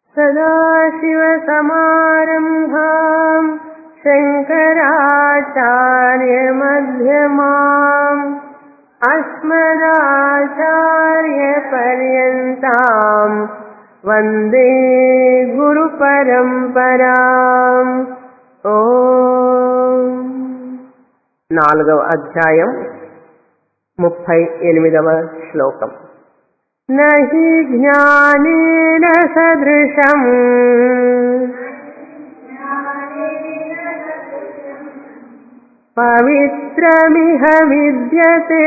सदाशिवसमारम्भाम् शङ्कराचार्यमध्यमाम् अस्मदाचार्यपर्यन्ताम् वन्दे గురుపరంపరాం ఓ నాలుగవ అధ్యాయం ముప్పై ఎనిమిదవ శ్లోకం నహి జ్ఞానేన సదృశం పవిత్రమిహ విద్యతే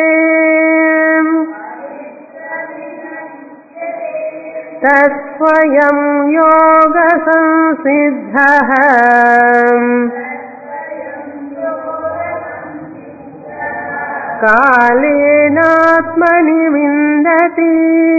తత్స్వయం యోగ సంసిద్ధః కాళేనాత్మని విందతి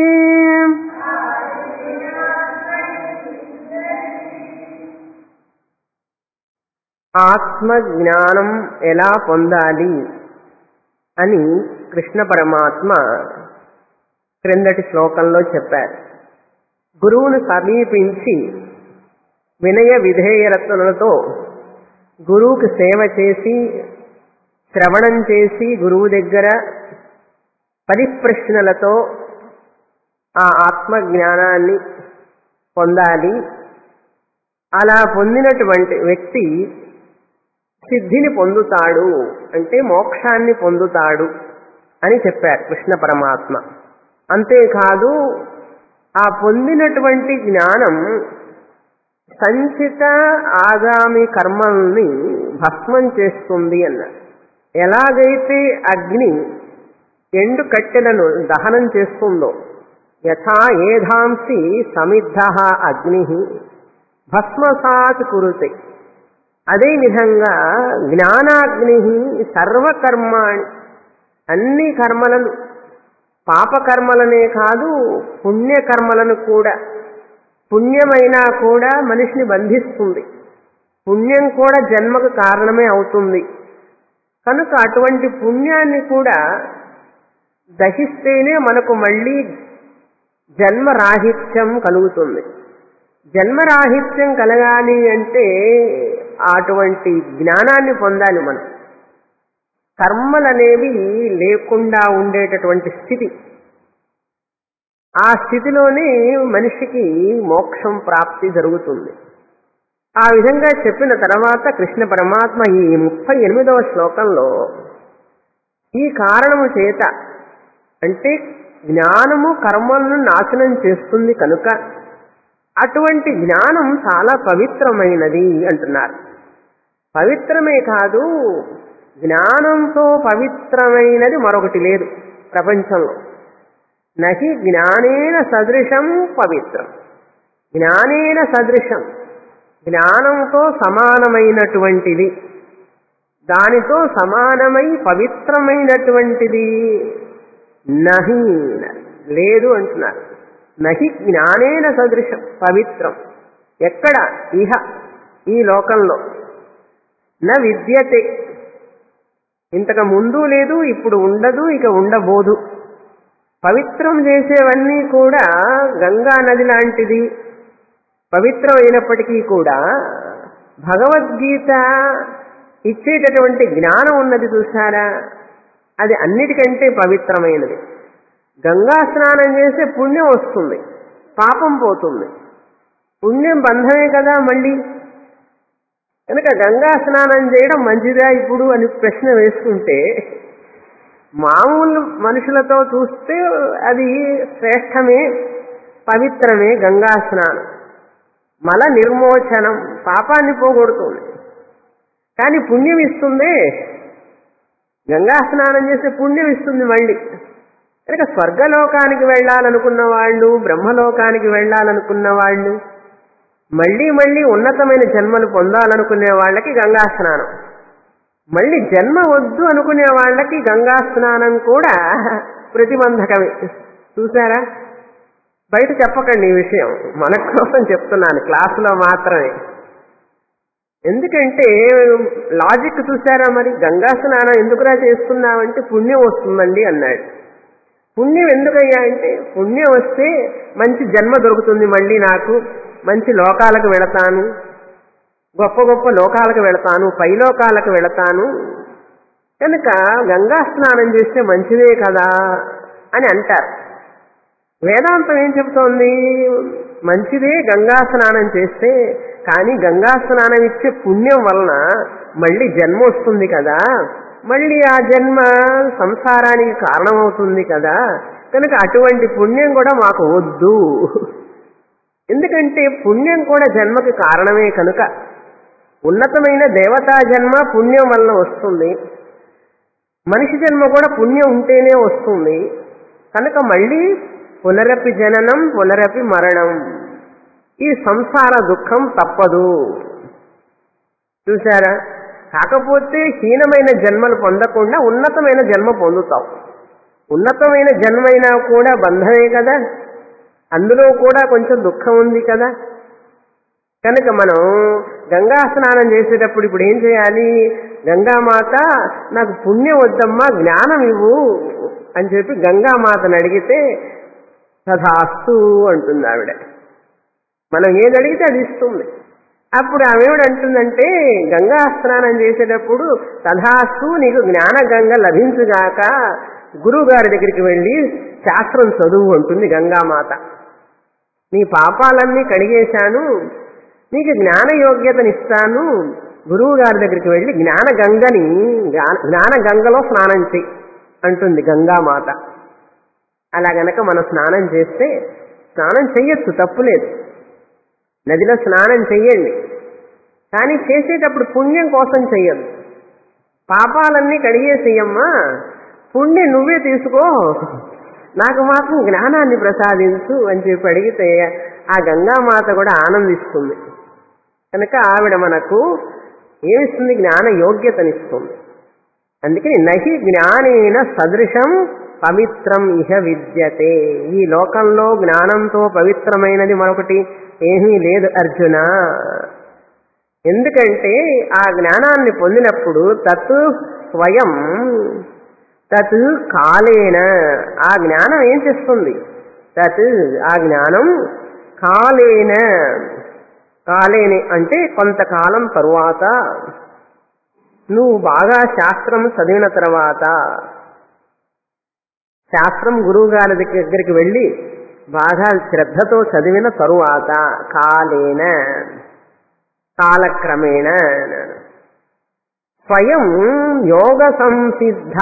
ఆత్మ జ్ఞానం ఎలా పొందాలి అని కృష్ణ పరమాత్మ క్రిందటి శ్లోకంలో చెప్పారు గురువును సమీపించి వినయ విధేయరత్నలతో గురువుకి సేవ చేసి శ్రవణం చేసి గురువు దగ్గర పరిప్రశ్నలతో ఆ ఆత్మ జ్ఞానాన్ని పొందాలి అలా పొందినటువంటి వ్యక్తి సిద్ధిని పొందుతాడు అంటే మోక్షాన్ని పొందుతాడు అని చెప్పారు కృష్ణ పరమాత్మ అంతేకాదు ఆ పొందినటువంటి జ్ఞానం సంచిత ఆగామి కర్మల్ని భస్మం చేస్తుంది అన్నారు ఎలాగైతే అగ్ని ఎండు కట్టెలను దహనం చేస్తుందో యథా ఏధాంసి సమిద్ధ అగ్ని భస్మసాత్ కురుతే అదేవిధంగా జ్ఞానాగ్ని సర్వకర్మాణి అన్ని కర్మలను పాపకర్మలనే కాదు పుణ్యకర్మలను కూడా పుణ్యమైనా కూడా మనిషిని బంధిస్తుంది పుణ్యం కూడా జన్మకు కారణమే అవుతుంది కనుక అటువంటి పుణ్యాన్ని కూడా దహిస్తేనే మనకు మళ్ళీ జన్మరాహిత్యం కలుగుతుంది జన్మరాహిత్యం కలగాలి అంటే అటువంటి జ్ఞానాన్ని పొందాలి మనం కర్మలనేవి లేకుండా ఉండేటటువంటి స్థితి ఆ స్థితిలోనే మనిషికి మోక్షం ప్రాప్తి జరుగుతుంది ఆ విధంగా చెప్పిన తర్వాత కృష్ణ పరమాత్మ ఈ ముప్పై ఎనిమిదవ శ్లోకంలో ఈ కారణము చేత అంటే జ్ఞానము కర్మలను నాశనం చేస్తుంది కనుక అటువంటి జ్ఞానం చాలా పవిత్రమైనది అంటున్నారు పవిత్రమే కాదు జ్ఞానంతో పవిత్రమైనది మరొకటి లేదు ప్రపంచంలో నహి జ్ఞానేన సదృశం పవిత్రం జ్ఞానేన సదృశం జ్ఞానంతో సమానమైనటువంటిది దానితో సమానమై పవిత్రమైనటువంటిది నహి లేదు అంటున్నారు నహి జ్ఞానేన సదృశం పవిత్రం ఎక్కడ ఇహ ఈ లోకంలో న విద్యతే ఇంతకు ముందు లేదు ఇప్పుడు ఉండదు ఇక ఉండబోదు పవిత్రం చేసేవన్నీ కూడా గంగా నది లాంటిది పవిత్రమైనప్పటికీ కూడా భగవద్గీత ఇచ్చేటటువంటి జ్ఞానం ఉన్నది చూసారా అది అన్నిటికంటే పవిత్రమైనది గంగా స్నానం చేస్తే పుణ్యం వస్తుంది పాపం పోతుంది పుణ్యం బంధమే కదా మళ్ళీ కనుక గంగా స్నానం చేయడం మంచిదా ఇప్పుడు అని ప్రశ్న వేసుకుంటే మామూలు మనుషులతో చూస్తే అది శ్రేష్టమే పవిత్రమే గంగా స్నానం మల నిర్మోచనం పాపాన్ని పోగొడుతుంది కానీ పుణ్యం ఇస్తుందే గంగా స్నానం చేస్తే పుణ్యం ఇస్తుంది మళ్ళీ కనుక స్వర్గలోకానికి వెళ్ళాలనుకున్న వాళ్ళు బ్రహ్మలోకానికి వెళ్ళాలనుకున్న వాళ్ళు మళ్ళీ మళ్ళీ ఉన్నతమైన జన్మలు పొందాలనుకునే వాళ్ళకి గంగా స్నానం మళ్ళీ జన్మ వద్దు అనుకునే వాళ్ళకి గంగా స్నానం కూడా ప్రతిబంధకమే చూసారా బయట చెప్పకండి ఈ విషయం మన కోసం చెప్తున్నాను క్లాసులో మాత్రమే ఎందుకంటే లాజిక్ చూసారా మరి గంగా స్నానం ఎందుకురా చేస్తున్నావంటే పుణ్యం వస్తుందండి అన్నాడు పుణ్యం ఎందుకయ్యా అంటే పుణ్యం వస్తే మంచి జన్మ దొరుకుతుంది మళ్ళీ నాకు మంచి లోకాలకు వెళతాను గొప్ప గొప్ప లోకాలకు వెళతాను పైలోకాలకు వెళతాను కనుక గంగా స్నానం చేస్తే మంచిదే కదా అని అంటారు వేదాంతం ఏం చెబుతోంది మంచిదే గంగా స్నానం చేస్తే కానీ గంగా స్నానం ఇచ్చే పుణ్యం వలన మళ్ళీ జన్మ వస్తుంది కదా మళ్ళీ ఆ జన్మ సంసారానికి కారణమవుతుంది కదా కనుక అటువంటి పుణ్యం కూడా మాకు వద్దు ఎందుకంటే పుణ్యం కూడా జన్మకి కారణమే కనుక ఉన్నతమైన దేవతా జన్మ పుణ్యం వలన వస్తుంది మనిషి జన్మ కూడా పుణ్యం ఉంటేనే వస్తుంది కనుక మళ్ళీ పునరపి జననం పునరపి మరణం ఈ సంసార దుఃఖం తప్పదు చూసారా కాకపోతే హీనమైన జన్మలు పొందకుండా ఉన్నతమైన జన్మ పొందుతావు ఉన్నతమైన జన్మైనా కూడా బంధమే కదా అందులో కూడా కొంచెం దుఃఖం ఉంది కదా కనుక మనం గంగా స్నానం చేసేటప్పుడు ఇప్పుడు ఏం చేయాలి గంగామాత నాకు పుణ్యం వద్దమ్మా జ్ఞానం ఇవ్వు అని చెప్పి గంగామాతను అడిగితే తథాస్తు అంటుంది ఆవిడ మనం ఏది అడిగితే అది ఇస్తుంది అప్పుడు ఆమె అంటుందంటే గంగా స్నానం చేసేటప్పుడు తథాస్తు నీకు జ్ఞాన గంగ లభించుగాక గురువు గారి దగ్గరికి వెళ్ళి శాస్త్రం చదువు అంటుంది గంగామాత నీ పాపాలన్నీ కడిగేశాను నీకు జ్ఞాన యోగ్యతనిస్తాను గురువు గారి దగ్గరికి వెళ్ళి జ్ఞాన గంగని జ్ఞాన గంగలో స్నానం చెయ్యి అంటుంది గంగామాత అలా గనక మనం స్నానం చేస్తే స్నానం చెయ్యొచ్చు తప్పులేదు నదిలో స్నానం చెయ్యండి కానీ చేసేటప్పుడు పుణ్యం కోసం చెయ్యదు పాపాలన్నీ కడిగేసేయమ్మా పుణ్యం నువ్వే తీసుకో నాకు మాత్రం జ్ఞానాన్ని ప్రసాదించు అని చెప్పి అడిగితే ఆ గంగామాత కూడా ఆనందిస్తుంది కనుక ఆవిడ మనకు ఏమిస్తుంది జ్ఞాన యోగ్యతనిస్తుంది అందుకని నహి జ్ఞానేన సదృశం పవిత్రం ఇహ విద్యతే ఈ లోకంలో జ్ఞానంతో పవిత్రమైనది మరొకటి ఏమీ లేదు అర్జున ఎందుకంటే ఆ జ్ఞానాన్ని పొందినప్పుడు తత్ స్వయం తత్ కాలేన ఆ జ్ఞానం ఏం చేస్తుంది తత్ ఆ జ్ఞానం కాలేన కాలేని అంటే కొంతకాలం తరువాత నువ్వు బాగా శాస్త్రం చదివిన తర్వాత శాస్త్రం గురువు గారి దగ్గరికి వెళ్ళి బాగా శ్రద్ధతో చదివిన తరువాత కాలేన కాలక్రమేణ స్వయం యోగ సంసిద్ధ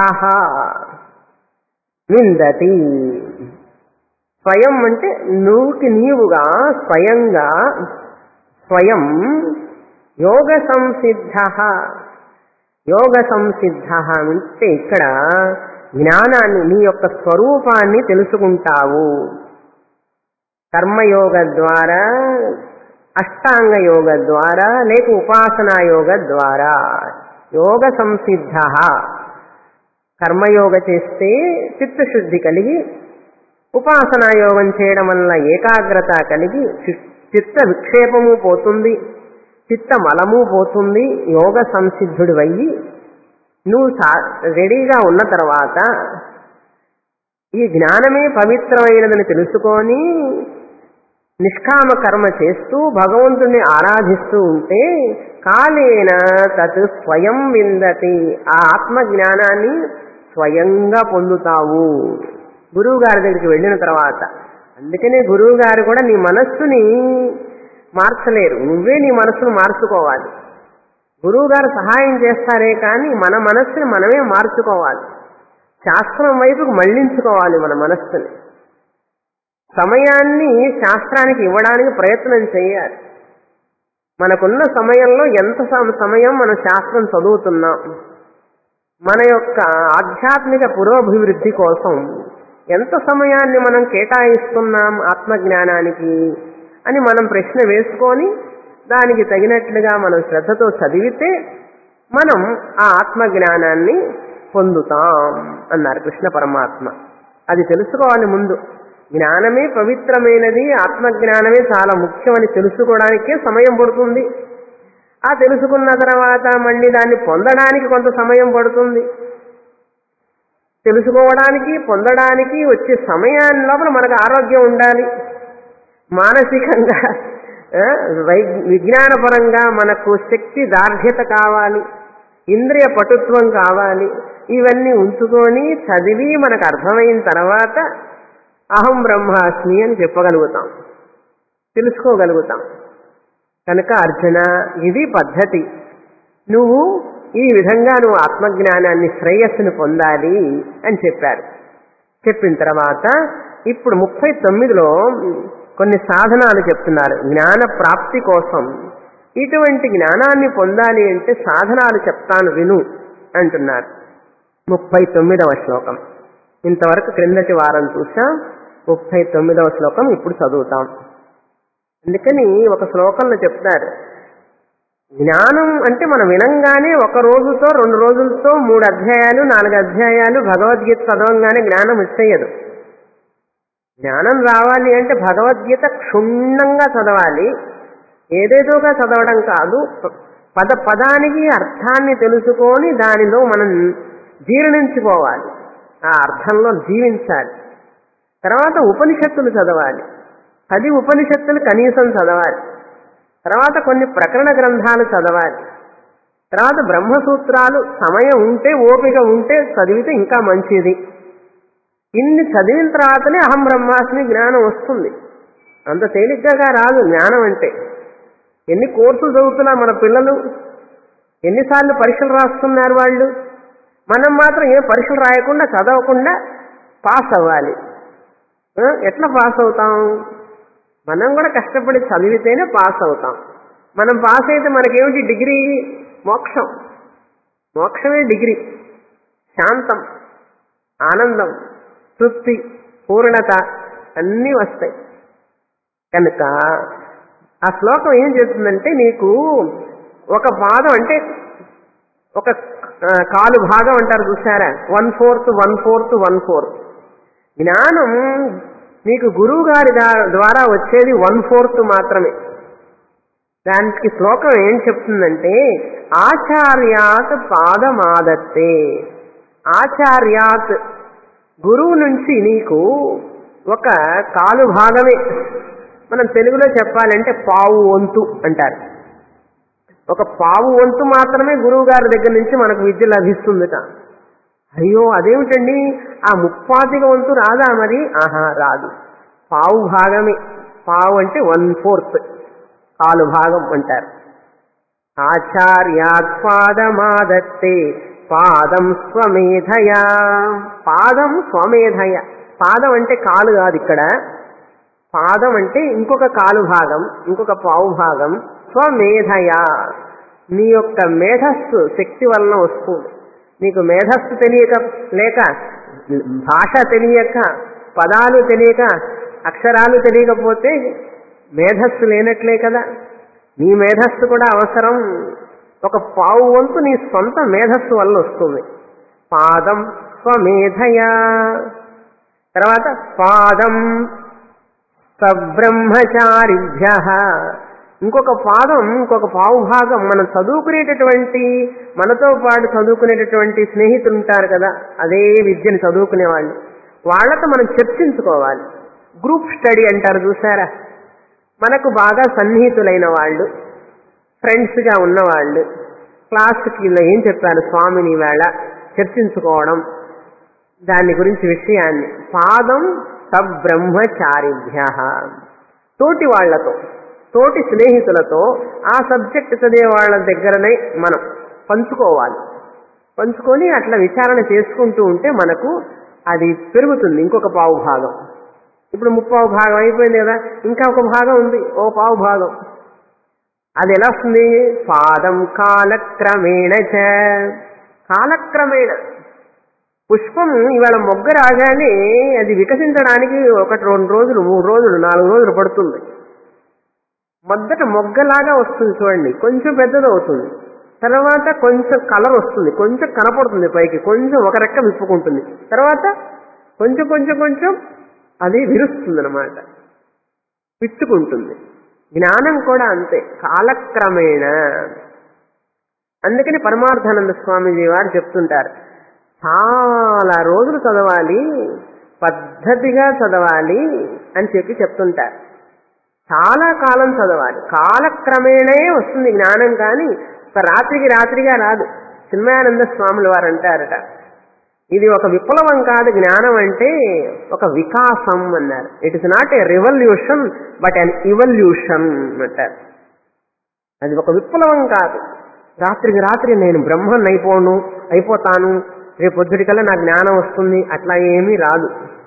విందతి స్వయం అంటే నువ్వుకి నీవుగా స్వయంగా స్వయం యోగ సంసిద్ధ యోగ సంసిద్ధ అంటే ఇక్కడ జ్ఞానాన్ని నీ యొక్క స్వరూపాన్ని తెలుసుకుంటావు కర్మయోగ ద్వారా అష్టాంగ యోగ ద్వారా లేక ఉపాసనా యోగ ద్వారా యోగ సంసిద్ధ కర్మయోగ చేస్తే చిత్తశుద్ధి కలిగి ఉపాసనా యోగం చేయడం వల్ల ఏకాగ్రత కలిగి చిత్త విక్షేపము పోతుంది చిత్త మలము పోతుంది యోగ సంసిద్ధుడు అయ్యి నువ్వు రెడీగా ఉన్న తర్వాత ఈ జ్ఞానమే పవిత్రమైనదని తెలుసుకొని నిష్కామ కర్మ చేస్తూ భగవంతుణ్ణి ఆరాధిస్తూ ఉంటే కాలేన తత్ స్వయం విందతి ఆ ఆత్మ జ్ఞానాన్ని స్వయంగా పొందుతావు గురువు గారి దగ్గరికి వెళ్ళిన తర్వాత అందుకనే గురువు గారు కూడా నీ మనస్సుని మార్చలేరు నువ్వే నీ మనస్సును మార్చుకోవాలి గురువు గారు సహాయం చేస్తారే కానీ మన మనస్సుని మనమే మార్చుకోవాలి శాస్త్రం వైపుకు మళ్లించుకోవాలి మన మనస్సుని సమయాన్ని శాస్త్రానికి ఇవ్వడానికి ప్రయత్నం చేయాలి మనకున్న సమయంలో ఎంత సమయం మనం శాస్త్రం చదువుతున్నాం మన యొక్క ఆధ్యాత్మిక పురోభివృద్ధి కోసం ఎంత సమయాన్ని మనం కేటాయిస్తున్నాం ఆత్మజ్ఞానానికి అని మనం ప్రశ్న వేసుకొని దానికి తగినట్లుగా మనం శ్రద్ధతో చదివితే మనం ఆ ఆత్మజ్ఞానాన్ని పొందుతాం అన్నారు కృష్ణ పరమాత్మ అది తెలుసుకోవాలి ముందు జ్ఞానమే పవిత్రమైనది ఆత్మజ్ఞానమే చాలా ముఖ్యమని తెలుసుకోవడానికే సమయం పడుతుంది ఆ తెలుసుకున్న తర్వాత మళ్ళీ దాన్ని పొందడానికి కొంత సమయం పడుతుంది తెలుసుకోవడానికి పొందడానికి వచ్చే సమయాన్ని లోపల మనకు ఆరోగ్యం ఉండాలి మానసికంగా ఆ, వై విజ్ఞానపరంగా మనకు శక్తి దార్ఢ్యత కావాలి ఇంద్రియ పటుత్వం కావాలి ఇవన్నీ ఉంచుకొని చదివి మనకు అర్థమైన తర్వాత అహం బ్రహ్మాస్మి అని చెప్పగలుగుతాం తెలుసుకోగలుగుతాం కనుక అర్జున ఇది పద్ధతి నువ్వు ఈ విధంగా నువ్వు ఆత్మజ్ఞానాన్ని శ్రేయస్సును పొందాలి అని చెప్పారు చెప్పిన తర్వాత ఇప్పుడు ముప్పై తొమ్మిదిలో కొన్ని సాధనాలు చెప్తున్నారు జ్ఞాన ప్రాప్తి కోసం ఇటువంటి జ్ఞానాన్ని పొందాలి అంటే సాధనాలు చెప్తాను విను అంటున్నారు ముప్పై తొమ్మిదవ శ్లోకం ఇంతవరకు క్రిందటి వారం చూసాం ముప్పై తొమ్మిదవ శ్లోకం ఇప్పుడు చదువుతాం అందుకని ఒక శ్లోకంలో చెప్తారు జ్ఞానం అంటే మనం వినంగానే ఒక రోజుతో రెండు రోజులతో మూడు అధ్యాయాలు నాలుగు అధ్యాయాలు భగవద్గీత చదవంగానే జ్ఞానం వచ్చేయదు జ్ఞానం రావాలి అంటే భగవద్గీత క్షుణ్ణంగా చదవాలి ఏదేదోగా చదవడం కాదు పద పదానికి అర్థాన్ని తెలుసుకొని దానిలో మనం జీర్ణించుకోవాలి ఆ అర్థంలో జీవించాలి తర్వాత ఉపనిషత్తులు చదవాలి పది ఉపనిషత్తులు కనీసం చదవాలి తర్వాత కొన్ని ప్రకరణ గ్రంథాలు చదవాలి తర్వాత బ్రహ్మసూత్రాలు సమయం ఉంటే ఓపిక ఉంటే చదివితే ఇంకా మంచిది ఇన్ని చదివిన తర్వాతనే అహం బ్రహ్మాస్మి జ్ఞానం వస్తుంది అంత తేలిగ్గా రాదు జ్ఞానం అంటే ఎన్ని కోర్సులు చదువుతున్నా మన పిల్లలు ఎన్నిసార్లు పరీక్షలు రాస్తున్నారు వాళ్ళు మనం మాత్రం ఏ పరీక్షలు రాయకుండా చదవకుండా పాస్ అవ్వాలి ఆ, ఎట్లా పాస్ అవుతాం మనం కూడా కష్టపడి చదివితేనే పాస్ అవుతాం మనం పాస్ అయితే మనకేమిటి డిగ్రీ మోక్షం మోక్షమే డిగ్రీ శాంతం ఆనందం తృప్తి పూర్ణత అన్నీ వస్తాయి కనుక ఆ శ్లోకం ఏం చేస్తుందంటే నీకు ఒక పాదం అంటే ఒక ఆ, కాలు భాగం అంటారు చూసారా one fourth one fourth one fourth జ్ఞానం నీకు గురువు గారి దా- ద్వారా వచ్చేది వన్ ఫోర్త్ మాత్రమే దానికి శ్లోకం ఏం చెప్తుందంటే ఆచార్యాత్ పాదమాదత్తే ఆచార్యాత్ గురువు నుంచి నీకు ఒక కాలు భాగమే మనం తెలుగులో చెప్పాలంటే పావు వంతు అంటారు ఒక పావు వంతు మాత్రమే గురువు గారి దగ్గర నుంచి మనకు విద్య లభిస్తుందట అయ్యో అదేమిటండి ఆ ముప్పాతిక వంతు రాదా మరి ఆహా రాదు పావు భాగమే పావు అంటే వన్ ఫోర్త్ కాలు భాగం అంటారు ఆచార్యాత్ పాదమాదత్తే పాదం స్వమేధయా పాదం స్వమేధయ పాదం అంటే కాలు కాదు ఇక్కడ పాదం అంటే ఇంకొక కాలు భాగం ఇంకొక పావు భాగం స్వమేధయా నీ యొక్క మేధస్సు శక్తి వలన వస్తుంది నీకు మేధస్సు తెలియక లేక భాష తెలియక పదాలు తెలియక అక్షరాలు తెలియకపోతే మేధస్సు లేనట్లే కదా నీ మేధస్సు కూడా అవసరం ఒక పావు వంతు నీ సొంత మేధస్సు వల్ల వస్తుంది పాదం స్వమేధయా తర్వాత పాదం సబ్రహ్మచారిభ్య ఇంకొక పాదం ఇంకొక పావు భాగం మనం చదువుకునేటటువంటి మనతో పాటు చదువుకునేటటువంటి స్నేహితులు ఉంటారు కదా అదే విద్యను చదువుకునే వాళ్ళు వాళ్ళతో మనం చర్చించుకోవాలి గ్రూప్ స్టడీ అంటారు చూసారా మనకు బాగా సన్నిహితులైన వాళ్ళు ఫ్రెండ్స్గా ఉన్నవాళ్ళు క్లాస్కి ఇలా ఏం చెప్పారు స్వామిని వేళ చర్చించుకోవడం దాని గురించి విషయాన్ని పాదం సబ్రహ్మచారిభ్య తోటి వాళ్లతో తోటి స్నేహితులతో ఆ సబ్జెక్ట్ చదివే వాళ్ళ దగ్గరనే మనం పంచుకోవాలి పంచుకొని అట్లా విచారణ చేసుకుంటూ ఉంటే మనకు అది పెరుగుతుంది ఇంకొక పావు భాగం ఇప్పుడు ముప్పావు భాగం అయిపోయింది కదా ఇంకా ఒక భాగం ఉంది ఓ పావు భాగం అది ఎలా వస్తుంది పాదం కాలక్రమేణ చ కాలక్రమేణ పుష్పం ఇవాళ మొగ్గ రాగానే అది వికసించడానికి ఒకటి రెండు రోజులు మూడు రోజులు నాలుగు రోజులు పడుతుంది మొదట మొగ్గలాగా వస్తుంది చూడండి కొంచెం పెద్దదవుతుంది తర్వాత కొంచెం కలర్ వస్తుంది కొంచెం కనపడుతుంది పైకి కొంచెం ఒక రెక్క విప్పుకుంటుంది తర్వాత కొంచెం కొంచెం కొంచెం అది విరుస్తుంది అనమాట విచ్చుకుంటుంది జ్ఞానం కూడా అంతే కాలక్రమేణ అందుకని పరమార్థానంద స్వామీజీ వారు చెప్తుంటారు చాలా రోజులు చదవాలి పద్ధతిగా చదవాలి అని చెప్పి చెప్తుంటారు చాలా కాలం చదవాలి కాలక్రమేణే వస్తుంది జ్ఞానం కానీ ఒక రాత్రికి రాత్రిగా రాదు చిన్మయానంద స్వాముల వారు అంటారట ఇది ఒక విప్లవం కాదు జ్ఞానం అంటే ఒక వికాసం అన్నారు it is not a revolution but an evolution అంటారు అది ఒక విప్లవం కాదు రాత్రికి రాత్రి నేను బ్రహ్మన్ అయిపోను అయిపోతాను రేపు పొద్దుటికల్లా నాకు జ్ఞానం వస్తుంది అట్లా ఏమీ రాదు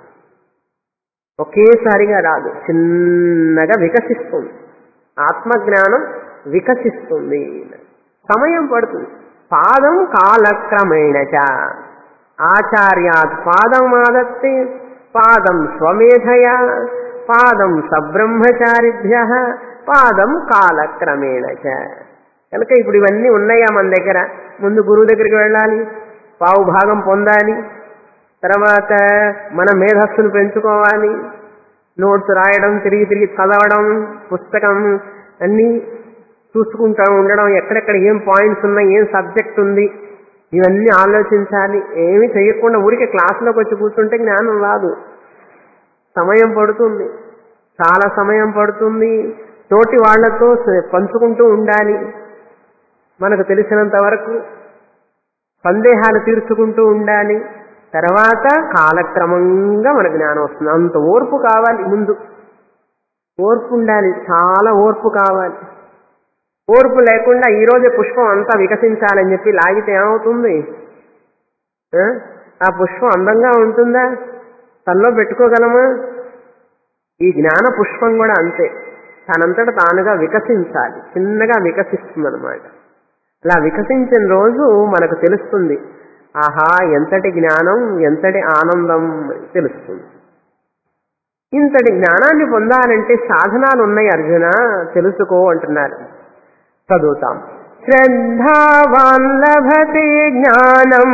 ఒకేసారిగా రాదు చిన్నగా వికసిస్తుంది ఆత్మజ్ఞానం వికసిస్తుంది సమయం పడుతుంది పాదం కాలక్రమేణచ ఆచార్యాత్ పాదం ఆదత్తే పాదం స్వమేధయ పాదం సబ్రహ్మచారిభ్య పాదం కాలక్రమేణచ కనుక ఇప్పుడు ఇవన్నీ ఉన్నాయా మన దగ్గర ముందు గురువు దగ్గరికి వెళ్ళాలి పావు భాగం పొందాలి తర్వాత మన మేధస్సును పెంచుకోవాలి నోట్స్ రాయడం తిరిగి తిరిగి చదవడం పుస్తకం అన్నీ చూసుకుంటూ ఉండడం ఎక్కడెక్కడ ఏం పాయింట్స్ ఉన్నాయి ఏం సబ్జెక్ట్ ఉంది ఇవన్నీ ఆలోచించాలి ఏమీ చేయకుండా ఊరికే క్లాసులోకి వచ్చి కూర్చుంటే జ్ఞానం రాదు సమయం పడుతుంది చాలా సమయం పడుతుంది తోటి వాళ్లతో పంచుకుంటూ ఉండాలి మనకు తెలిసినంత వరకు సందేహాలు తీర్చుకుంటూ ఉండాలి తర్వాత కాలక్రమంగా మన జ్ఞానం వస్తుంది అంత ఓర్పు కావాలి ముందు ఓర్పు ఉండాలి చాలా ఓర్పు కావాలి ఓర్పు లేకుండా ఈరోజే పుష్పం అంతా వికసించాలని చెప్పి లాగితే ఏమవుతుంది ఆ? ఆ పుష్పం అందంగా ఉంటుందా తనలో పెట్టుకోగలమా ఈ జ్ఞాన పుష్పం కూడా అంతే తనంతట తానుగా వికసించాలి చిన్నగా వికసిస్తుంది అనమాట అలా వికసించిన రోజు మనకు తెలుస్తుంది ఆహా ఎంతటి జ్ఞానం ఎంతటి ఆనందం అని తెలుస్తుంది ఇంతటి జ్ఞానాన్ని పొందాలంటే సాధనాలు ఉన్నాయి అర్జున తెలుసుకో అంటున్నారు చదువుతాం శ్రద్ధావాన్ లభతే జ్ఞానం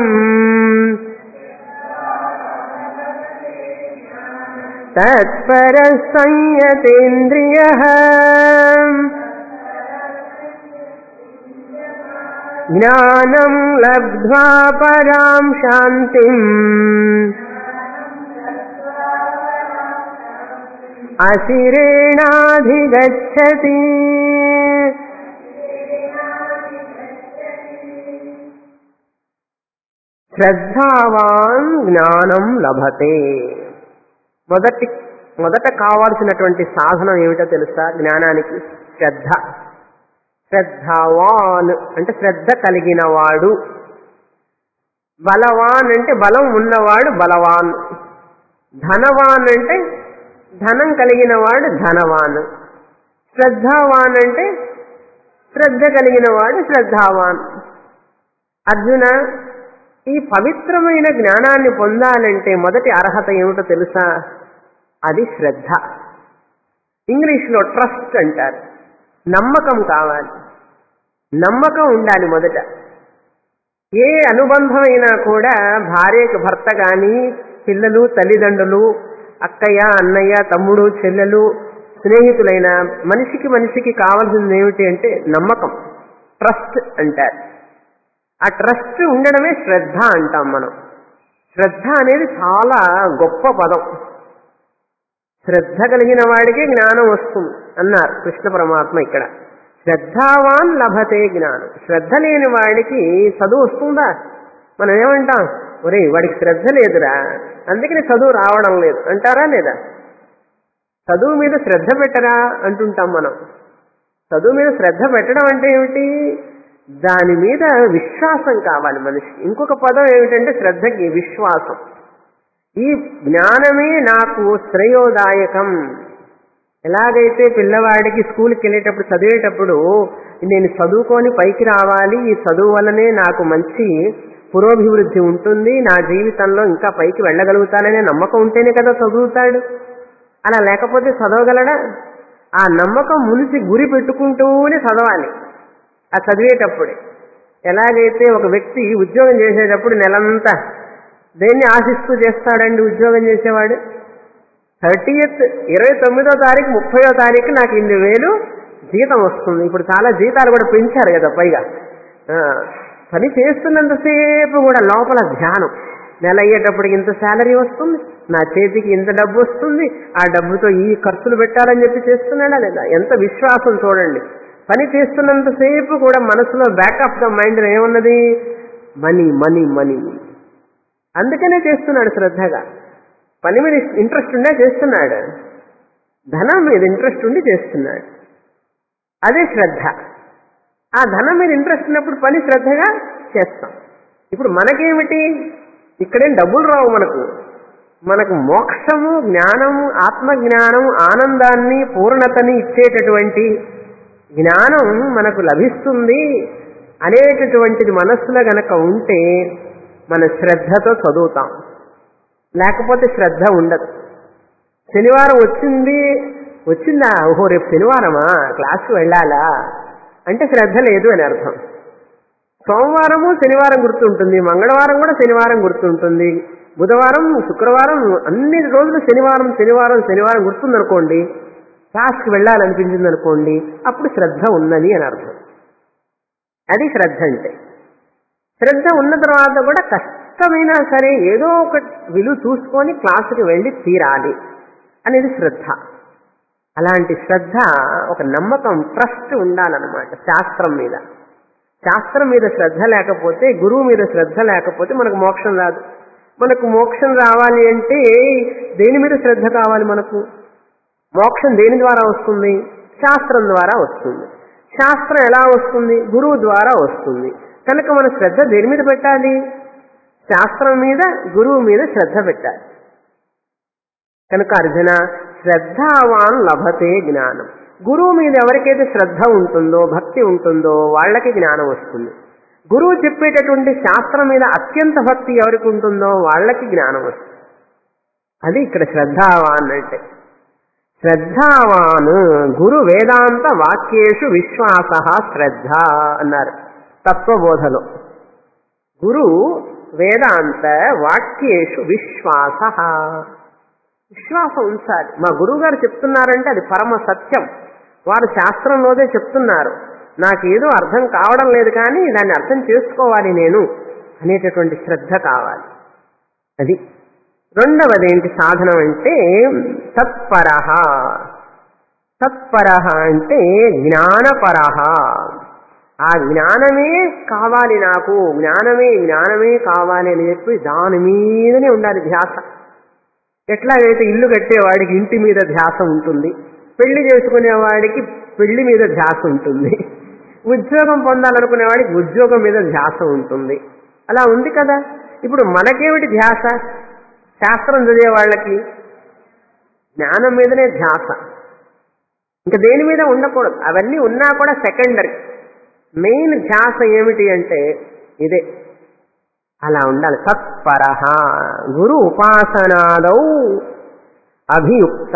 తత్పర సంయతేంద్రియ జ్ఞానం లబ్ధ్వా పరాం శాంతిం అసిరేణాధిగచ్చతి శ్రద్ధావాన్ జ్ఞానం లభతే మొదటి మొదట కావాల్సినటువంటి సాధనం ఏమిటో తెలుసా జ్ఞానానికి శ్రద్ధ శ్రద్ధావాన్ అంటే శ్రద్ధ కలిగిన వాడు బలవాన్ అంటే బలం ఉన్నవాడు బలవాన్ ధనవాన్ అంటే ధనం కలిగిన వాడు ధనవాన్ శ్రద్ధావాన్ అంటే శ్రద్ధ కలిగిన వాడు శ్రద్ధావాన్ అర్జున ఈ పవిత్రమైన జ్ఞానాన్ని పొందాలంటే మొదటి అర్హత ఏమిటో తెలుసా అది శ్రద్ధ ఇంగ్లీష్లో ట్రస్ట్ అంటారు నమ్మకం కావాలి నమ్మకం ఉండాలి మొదట ఏ అనుబంధమైనా కూడా భార్యకి భర్త కానీ పిల్లలు తల్లిదండ్రులు అక్కయ్య అన్నయ్య తమ్ముడు చెల్లెలు స్నేహితులైన మనిషికి మనిషికి కావాల్సింది ఏమిటి అంటే నమ్మకం ట్రస్ట్ అంటారు ఆ ట్రస్ట్ ఉండడమే శ్రద్ధ అంటాం మనం శ్రద్ధ అనేది చాలా గొప్ప పదం శ్రద్ధ కలిగిన వాడికే జ్ఞానం వస్తుంది అన్నారు కృష్ణ పరమాత్మ ఇక్కడ శ్రద్ధావాన్ లభతే జ్ఞానం శ్రద్ధ లేని వాడికి చదువు వస్తుందా మనం ఏమంటాం ఒరే వాడికి శ్రద్ధ లేదురా అందుకని చదువు రావడం లేదు అంటారా లేదా చదువు మీద శ్రద్ధ పెట్టరా అంటుంటాం మనం చదువు మీద శ్రద్ధ పెట్టడం అంటే ఏమిటి దాని మీద విశ్వాసం కావాలి మనిషికి ఇంకొక పదం ఏమిటంటే శ్రద్ధకి విశ్వాసం ఈ జ్ఞానమే నాకు శ్రేయోదాయకం ఎలాగైతే పిల్లవాడికి స్కూల్కి వెళ్ళేటప్పుడు చదివేటప్పుడు నేను చదువుకొని పైకి రావాలి ఈ చదువు వల్లనే నాకు మంచి పురోభివృద్ధి ఉంటుంది నా జీవితంలో ఇంకా పైకి వెళ్ళగలుగుతాననే నమ్మకం ఉంటేనే కదా చదువుతాడు అలా లేకపోతే చదవగలడా ఆ నమ్మకం మునిసి గురి పెట్టుకుంటూనే చదవాలి ఆ చదివేటప్పుడే ఎలాగైతే ఒక వ్యక్తి ఉద్యోగం చేసేటప్పుడు నెలంతా దేన్ని ఆశిస్తూ చేస్తాడండి ఉద్యోగం చేసేవాడు థర్టీయత్ ఇరవై తొమ్మిదో తారీఖు ముప్పయో తారీఖు నాకు ఇన్ని వేలు జీతం వస్తుంది ఇప్పుడు చాలా జీతాలు కూడా పెంచారు కదా పైగా ఆ, పని చేస్తున్నంతసేపు కూడా లోపల ధ్యానం నెల అయ్యేటప్పటికి ఇంత శాలరీ వస్తుంది నా చేతికి ఇంత డబ్బు వస్తుంది ఆ డబ్బుతో ఈ ఖర్చులు పెట్టాలని చెప్పి చేస్తున్నాడా లేదా ఎంత విశ్వాసం చూడండి పని చేస్తున్నంతసేపు కూడా మనసులో బ్యాక్ ఆఫ్ ద మైండ్ ఏమున్నది మనీ మనీ మనీ అందుకనే చేస్తున్నాడు శ్రద్ధగా పని మీద ఇంట్రెస్ట్ ఉండే చేస్తున్నాడు ధనం మీద ఇంట్రెస్ట్ ఉండి చేస్తున్నాడు అదే శ్రద్ధ ఆ ధనం మీద ఇంట్రెస్ట్ ఉన్నప్పుడు పని శ్రద్ధగా చేస్తాం ఇప్పుడు మనకేమిటి ఇక్కడేం డబ్బులు రావు మనకు మనకు మోక్షము జ్ఞానము ఆత్మజ్ఞానం ఆనందాన్ని పూర్ణతని ఇచ్చేటటువంటి జ్ఞానం మనకు లభిస్తుంది అనేటటువంటిది మనస్సులో గనక ఉంటే మన శ్రద్ధతో చదువుతాం లేకపోతే శ్రద్ధ ఉండదు శనివారం వచ్చింది వచ్చిందా ఓహో రేపు శనివారమా క్లాస్కి వెళ్ళాలా అంటే శ్రద్ధ లేదు అని అర్థం సోమవారము శనివారం గుర్తుంటుంది మంగళవారం కూడా శనివారం గుర్తుంటుంది బుధవారం శుక్రవారం అన్ని రోజులు శనివారం శనివారం శనివారం గుర్తుందనుకోండి క్లాస్కి వెళ్ళాలనిపించింది అనుకోండి అప్పుడు శ్రద్ధ ఉన్నది అని అర్థం అది శ్రద్ధ అంటే శ్రద్ధ ఉన్న తర్వాత కూడా కష్టమైనా సరే ఏదో ఒక విలువ చూసుకొని క్లాసుకి వెళ్ళి తీరాలి అనేది శ్రద్ధ అలాంటి శ్రద్ధ ఒక నమ్మకం ట్రస్ట్ ఉండాలన్నమాట శాస్త్రం మీద శాస్త్రం మీద శ్రద్ధ లేకపోతే గురువు మీద శ్రద్ధ లేకపోతే మనకు మోక్షం రాదు మనకు మోక్షం రావాలి అంటే దేని మీద శ్రద్ధ కావాలి మనకు మోక్షం దేని ద్వారా వస్తుంది శాస్త్రం ద్వారా వస్తుంది శాస్త్రం ఎలా వస్తుంది గురువు ద్వారా వస్తుంది కనుక మన శ్రద్ధ దేని మీద పెట్టాలి శాస్త్రం మీద గురువు మీద శ్రద్ధ పెట్టాలి కనుక అర్జున శ్రద్ధావాన్ లభతే జ్ఞానం గురువు మీద ఎవరికైతే శ్రద్ధ ఉంటుందో భక్తి ఉంటుందో వాళ్ళకి జ్ఞానం వస్తుంది గురువు చెప్పేటటువంటి శాస్త్రం మీద అత్యంత భక్తి ఎవరికి ఉంటుందో వాళ్ళకి జ్ఞానం వస్తుంది అది ఇక్కడ శ్రద్ధావాన్ అంటే శ్రద్ధావాన్ గురు వేదాంత వాక్యేషు విశ్వాస శ్రద్ధ అన్నారు తత్వబోధలో గురు వేదాంత వాక్యేషు విశ్వాస విశ్వాసం ఉంచాలి మా గురువు గారు చెప్తున్నారంటే అది పరమ సత్యం వారు శాస్త్రంలోదే చెప్తున్నారు నాకేదో అర్థం కావడం లేదు కానీ దాన్ని అర్థం చేసుకోవాలి నేను అనేటటువంటి శ్రద్ధ కావాలి అది రెండవది ఏంటి సాధనం అంటే తత్పరహ తత్పరహ అంటే జ్ఞానపరహ ఆ జ్ఞానమే కావాలి నాకు జ్ఞానమే జ్ఞానమే కావాలి అని చెప్పి దాని మీదనే ఉండాలి ధ్యాస ఎట్లాగైతే ఇల్లు కట్టేవాడికి ఇంటి మీద ధ్యాస ఉంటుంది పెళ్లి చేసుకునేవాడికి పెళ్లి మీద ధ్యాస ఉంటుంది ఉద్యోగం పొందాలనుకునేవాడికి ఉద్యోగం మీద ధ్యాస ఉంటుంది అలా ఉంది కదా ఇప్పుడు మనకేమిటి ధ్యాస శాస్త్రం చదివే వాళ్ళకి జ్ఞానం మీదనే ధ్యాస ఇంకా దేని మీద ఉండకూడదు అవన్నీ ఉన్నా కూడా సెకండరీ మెయిన్ ధ్యాస ఏమిటి అంటే ఇదే అలా ఉండాలి తత్పర గురు ఉపాసనాదౌ అభియుక్త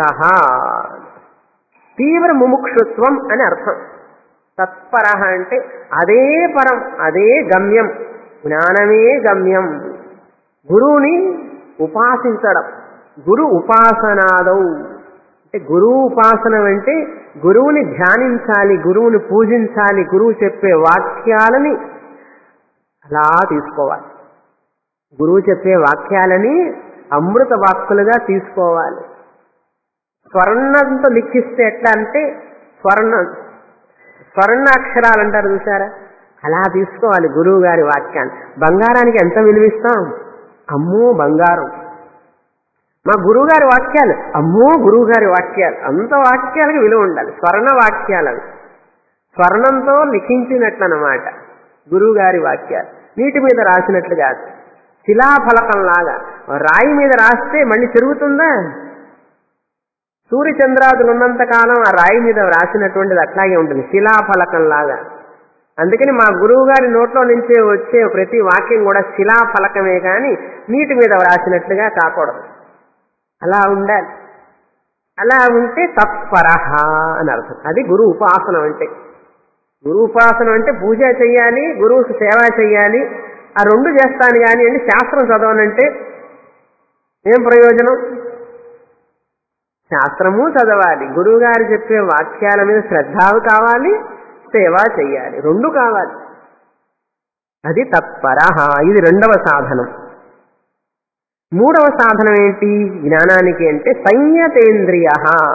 తీవ్ర ముముక్షుత్వం అని అర్థం తత్పర అంటే అదే పరం అదే గమ్యం జ్ఞానమే గమ్యం గురువుని ఉపాసించడం గురు ఉపాసనాదౌ అంటే గురువు ఉపాసన అంటే గురువుని ధ్యానించాలి గురువుని పూజించాలి గురువు చెప్పే వాక్యాలని అలా తీసుకోవాలి గురువు చెప్పే వాక్యాలని అమృత వాక్కులుగా తీసుకోవాలి స్వర్ణంతో లిఖిస్తే ఎట్లా అంటే స్వర్ణ స్వర్ణాక్షరాలు అంటారు చూసారా అలా తీసుకోవాలి గురువు గారి వాక్యాన్ని బంగారానికి ఎంత విలువిస్తాం అమ్మో బంగారం మా గురువు గారి వాక్యాలు అమ్మో గురువు గారి వాక్యాలు అంత వాక్యాలకు విలువ ఉండాలి స్వర్ణ వాక్యాలు అవి స్వర్ణంతో లిఖించినట్లనమాట గురువు గారి వాక్యాలు నీటి మీద రాసినట్లు కాదు శిలాఫలకం లాగా రాయి మీద రాస్తే మళ్ళీ తిరుగుతుందా సూర్యచంద్రాదులు ఉన్నంత కాలం ఆ రాయి మీద రాసినటువంటిది అట్లాగే ఉంటుంది శిలాఫలకం లాగా అందుకని మా గురువు గారి నోట్లో నుంచే వచ్చే ప్రతి వాక్యం కూడా శిలాఫలకమే కానీ నీటి మీద రాసినట్లుగా కాకూడదు అలా ఉండాలి అలా ఉంటే తత్పరహ అని అర్థం అది గురు ఉపాసనం అంటే గురు ఉపాసనం అంటే పూజ చెయ్యాలి గురువుకి సేవ చెయ్యాలి ఆ రెండు చేస్తాను కానీ అంటే శాస్త్రం చదవనంటే ఏం ప్రయోజనం శాస్త్రము చదవాలి గురువు గారు చెప్పే వాక్యాల మీద శ్రద్ధావు కావాలి సేవ చెయ్యాలి రెండు కావాలి అది తత్పర ఇది రెండవ సాధనం మూడవ సాధనం ఏంటి జ్ఞానానికి అంటే సంయతేంద్రియ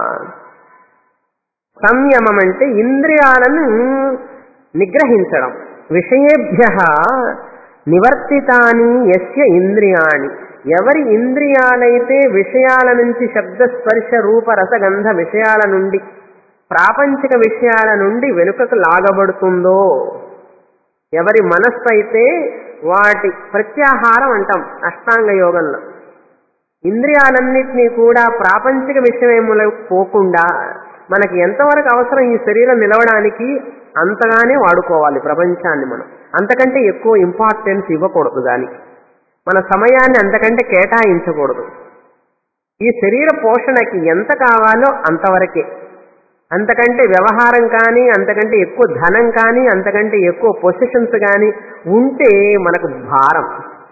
సంయమం అంటే ఇంద్రియాలను నిగ్రహించడం విషయేభ్య నివర్తితాని యస్య ఇంద్రియాణి ఎవరి ఇంద్రియాలైతే విషయాల నుంచి శబ్ద స్పర్శ రూప రసగంధ విషయాల నుండి ప్రాపంచిక విషయాల నుండి వెనుకకు లాగబడుతుందో ఎవరి మనస్సు అయితే వాటి ప్రత్యాహారం అంటాం అష్టాంగ యోగంలో ఇంద్రియాలన్నింటినీ కూడా ప్రాపంచిక విషయములు పోకుండా మనకి ఎంతవరకు అవసరం ఈ శరీరం నిలవడానికి అంతగానే వాడుకోవాలి ప్రపంచాన్ని మనం అంతకంటే ఎక్కువ ఇంపార్టెన్స్ ఇవ్వకూడదు దానికి మన సమయాన్ని అంతకంటే కేటాయించకూడదు ఈ శరీర పోషణకి ఎంత కావాలో అంతవరకే అంతకంటే వ్యవహారం కానీ అంతకంటే ఎక్కువ ధనం కానీ అంతకంటే ఎక్కువ పొజిషన్స్ కానీ ఉంటే మనకు భారం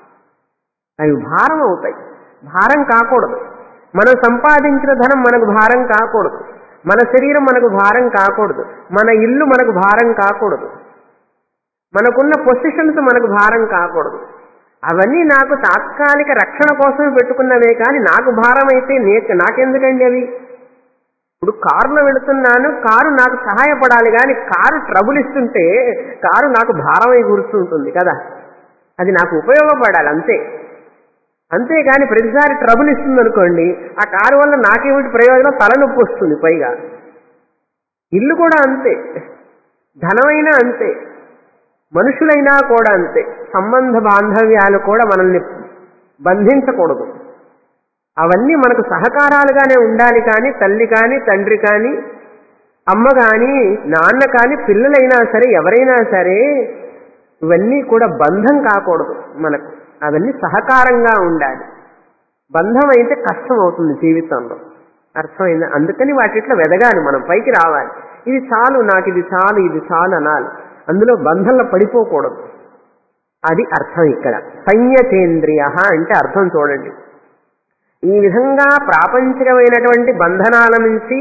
అవి భారం అవుతాయి భారం కాకూడదు మనం సంపాదించిన ధనం మనకు భారం కాకూడదు మన శరీరం మనకు భారం కాకూడదు మన ఇల్లు మనకు భారం కాకూడదు మనకున్న పొజిషన్స్ మనకు భారం కాకూడదు అవన్నీ నాకు తాత్కాలిక రక్షణ కోసమే పెట్టుకున్నవే కానీ నాకు భారం అయితే నే- నాకెందుకండి అవి ఇప్పుడు కారులో వెళుతున్నాను కారు నాకు సహాయపడాలి కానీ కారు ట్రబుల్ ఇస్తుంటే కారు నాకు భారమై కూర్చుంటుంది కదా అది నాకు ఉపయోగపడాలి అంతే అంతేగాని ప్రతిసారి ట్రబుల్ ఇస్తుంది అనుకోండి ఆ కారు వల్ల నాకేమిటి ప్రయోజనం తలనొప్పి వస్తుంది పైగా ఇల్లు కూడా అంతే ధనమైనా అంతే మనుషులైనా కూడా అంతే సంబంధ బాంధవ్యాలు కూడా మనల్ని బంధించకూడదు అవన్నీ మనకు సహకారాలుగానే ఉండాలి కానీ తల్లి కానీ తండ్రి కానీ అమ్మ కానీ నాన్న కానీ పిల్లలైనా సరే ఎవరైనా సరే ఇవన్నీ కూడా బంధం కాకూడదు మనకు అవన్నీ సహకారంగా ఉండాలి బంధం అయితే కష్టం అవుతుంది జీవితంలో అర్థమైంది అందుకని వాటిట్లో వెదగాలి మనం పైకి రావాలి ఇది చాలు నాకు ఇది చాలు ఇది చాలు అనాలి అందులో బంధంలో పడిపోకూడదు అది అర్థం ఇక్కడ సంయతేంద్రియ అంటే అర్థం చూడండి ఈ విధంగా ప్రాపంచికమైనటువంటి బంధనాల నుంచి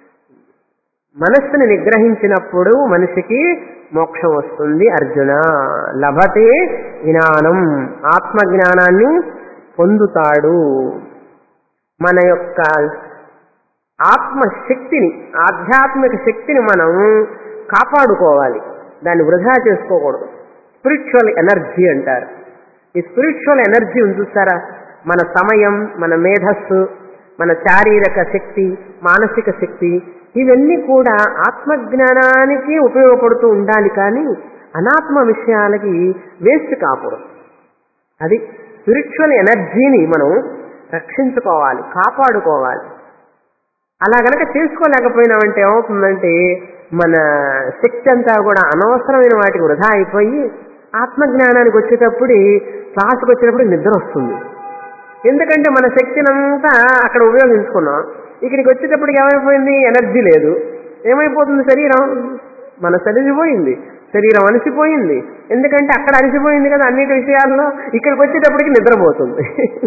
మనస్సుని నిగ్రహించినప్పుడు మనిషికి మోక్షం వస్తుంది అర్జున లభతే జ్ఞానం ఆత్మజ్ఞానాన్ని పొందుతాడు మన యొక్క ఆత్మశక్తిని ఆధ్యాత్మిక శక్తిని మనం కాపాడుకోవాలి దాన్ని వృధా చేసుకోకూడదు స్పిరిచువల్ ఎనర్జీ అంటారు ఈ స్పిరిచువల్ ఎనర్జీ ఉంది చూసారా మన సమయం మన మేధస్సు మన శారీరక శక్తి మానసిక శక్తి ఇవన్నీ కూడా ఆత్మజ్ఞానానికి ఉపయోగపడుతూ ఉండాలి కానీ అనాత్మ విషయాలకి వేస్ట్ కాకూడదు అది స్పిరిచువల్ ఎనర్జీని మనం రక్షించుకోవాలి కాపాడుకోవాలి అలా గనక చేసుకోలేకపోయినామంటే ఏమవుతుందంటే మన శక్తి అంతా కూడా అనవసరమైన వాటికి వృధా అయిపోయి ఆత్మజ్ఞానానికి వచ్చేటప్పుడు క్లాసుకు వచ్చేటప్పుడు నిద్ర వస్తుంది ఎందుకంటే మన శక్తినంతా అక్కడ ఉపయోగించుకున్నాం ఇక్కడికి వచ్చేటప్పటికి ఏమైపోయింది ఎనర్జీ లేదు ఏమైపోతుంది శరీరం మన సరిసిపోయింది శరీరం అలసిపోయింది ఎందుకంటే అక్కడ అలసిపోయింది కదా అన్నిటి విషయాల్లో ఇక్కడికి వచ్చేటప్పటికి నిద్రపోతుంది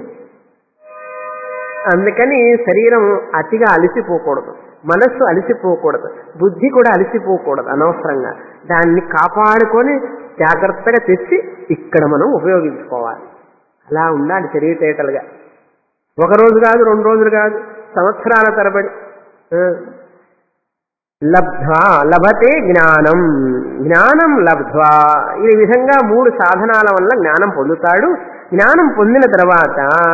అందుకని శరీరం అతిగా అలసిపోకూడదు మనస్సు అలసిపోకూడదు బుద్ధి కూడా అలసిపోకూడదు అనవసరంగా దాన్ని కాపాడుకొని జాగ్రత్తగా తెచ్చి ఇక్కడ మనం ఉపయోగించుకోవాలి అలా ఉండాలి తెలివితేటలుగా ఒక రోజు కాదు రెండు రోజులు కాదు సంవత్సరాల తరబడి ఆ, లబ్ధ్వా లభతే జ్ఞానం జ్ఞానం లబ్ధ్వా ఈ విధంగా మూడు సాధనాల వల్ల జ్ఞానం పొందుతాడు జ్ఞానం పొందిన తర్వాత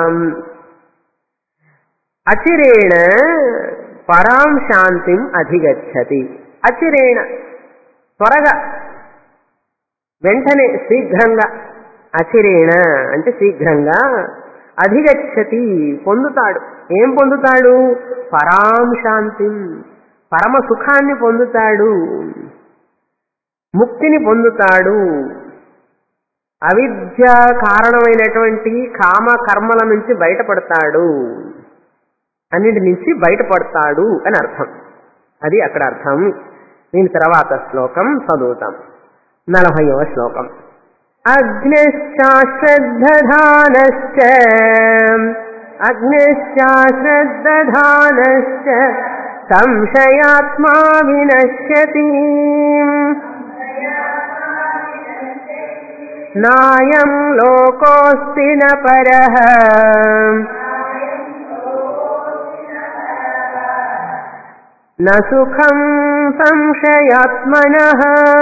అచిరేణ పరాం శాంతిం అధిగచ్చతి అచిరేణ త్వరగా వెంటనే శీఘ్రంగా అచిరేణ అంటే శీఘ్రంగా అధిగచ్చతి పొందుతాడు ఏం పొందుతాడు పరాం శాంతిం పరమ సుఖాన్ని పొందుతాడు ముక్తిని పొందుతాడు అవిద్య కారణమైనటువంటి కామ కర్మల నుంచి బయటపడతాడు అన్నిటి నుంచి బయటపడతాడు అని అర్థం అది అక్కడ అర్థం దీని తర్వాత శ్లోకం చదువుతాం నలభైవ శ్లోకం అగ్నిశ్చాశ్రద్ధానశ్చ అగ్నిశ్చాశ్రద్ధానశ్చ సంశయాత్మా వినశ్యతి నాయం లోకోస్తి న పరః న సుఖం సంశయాత్మనః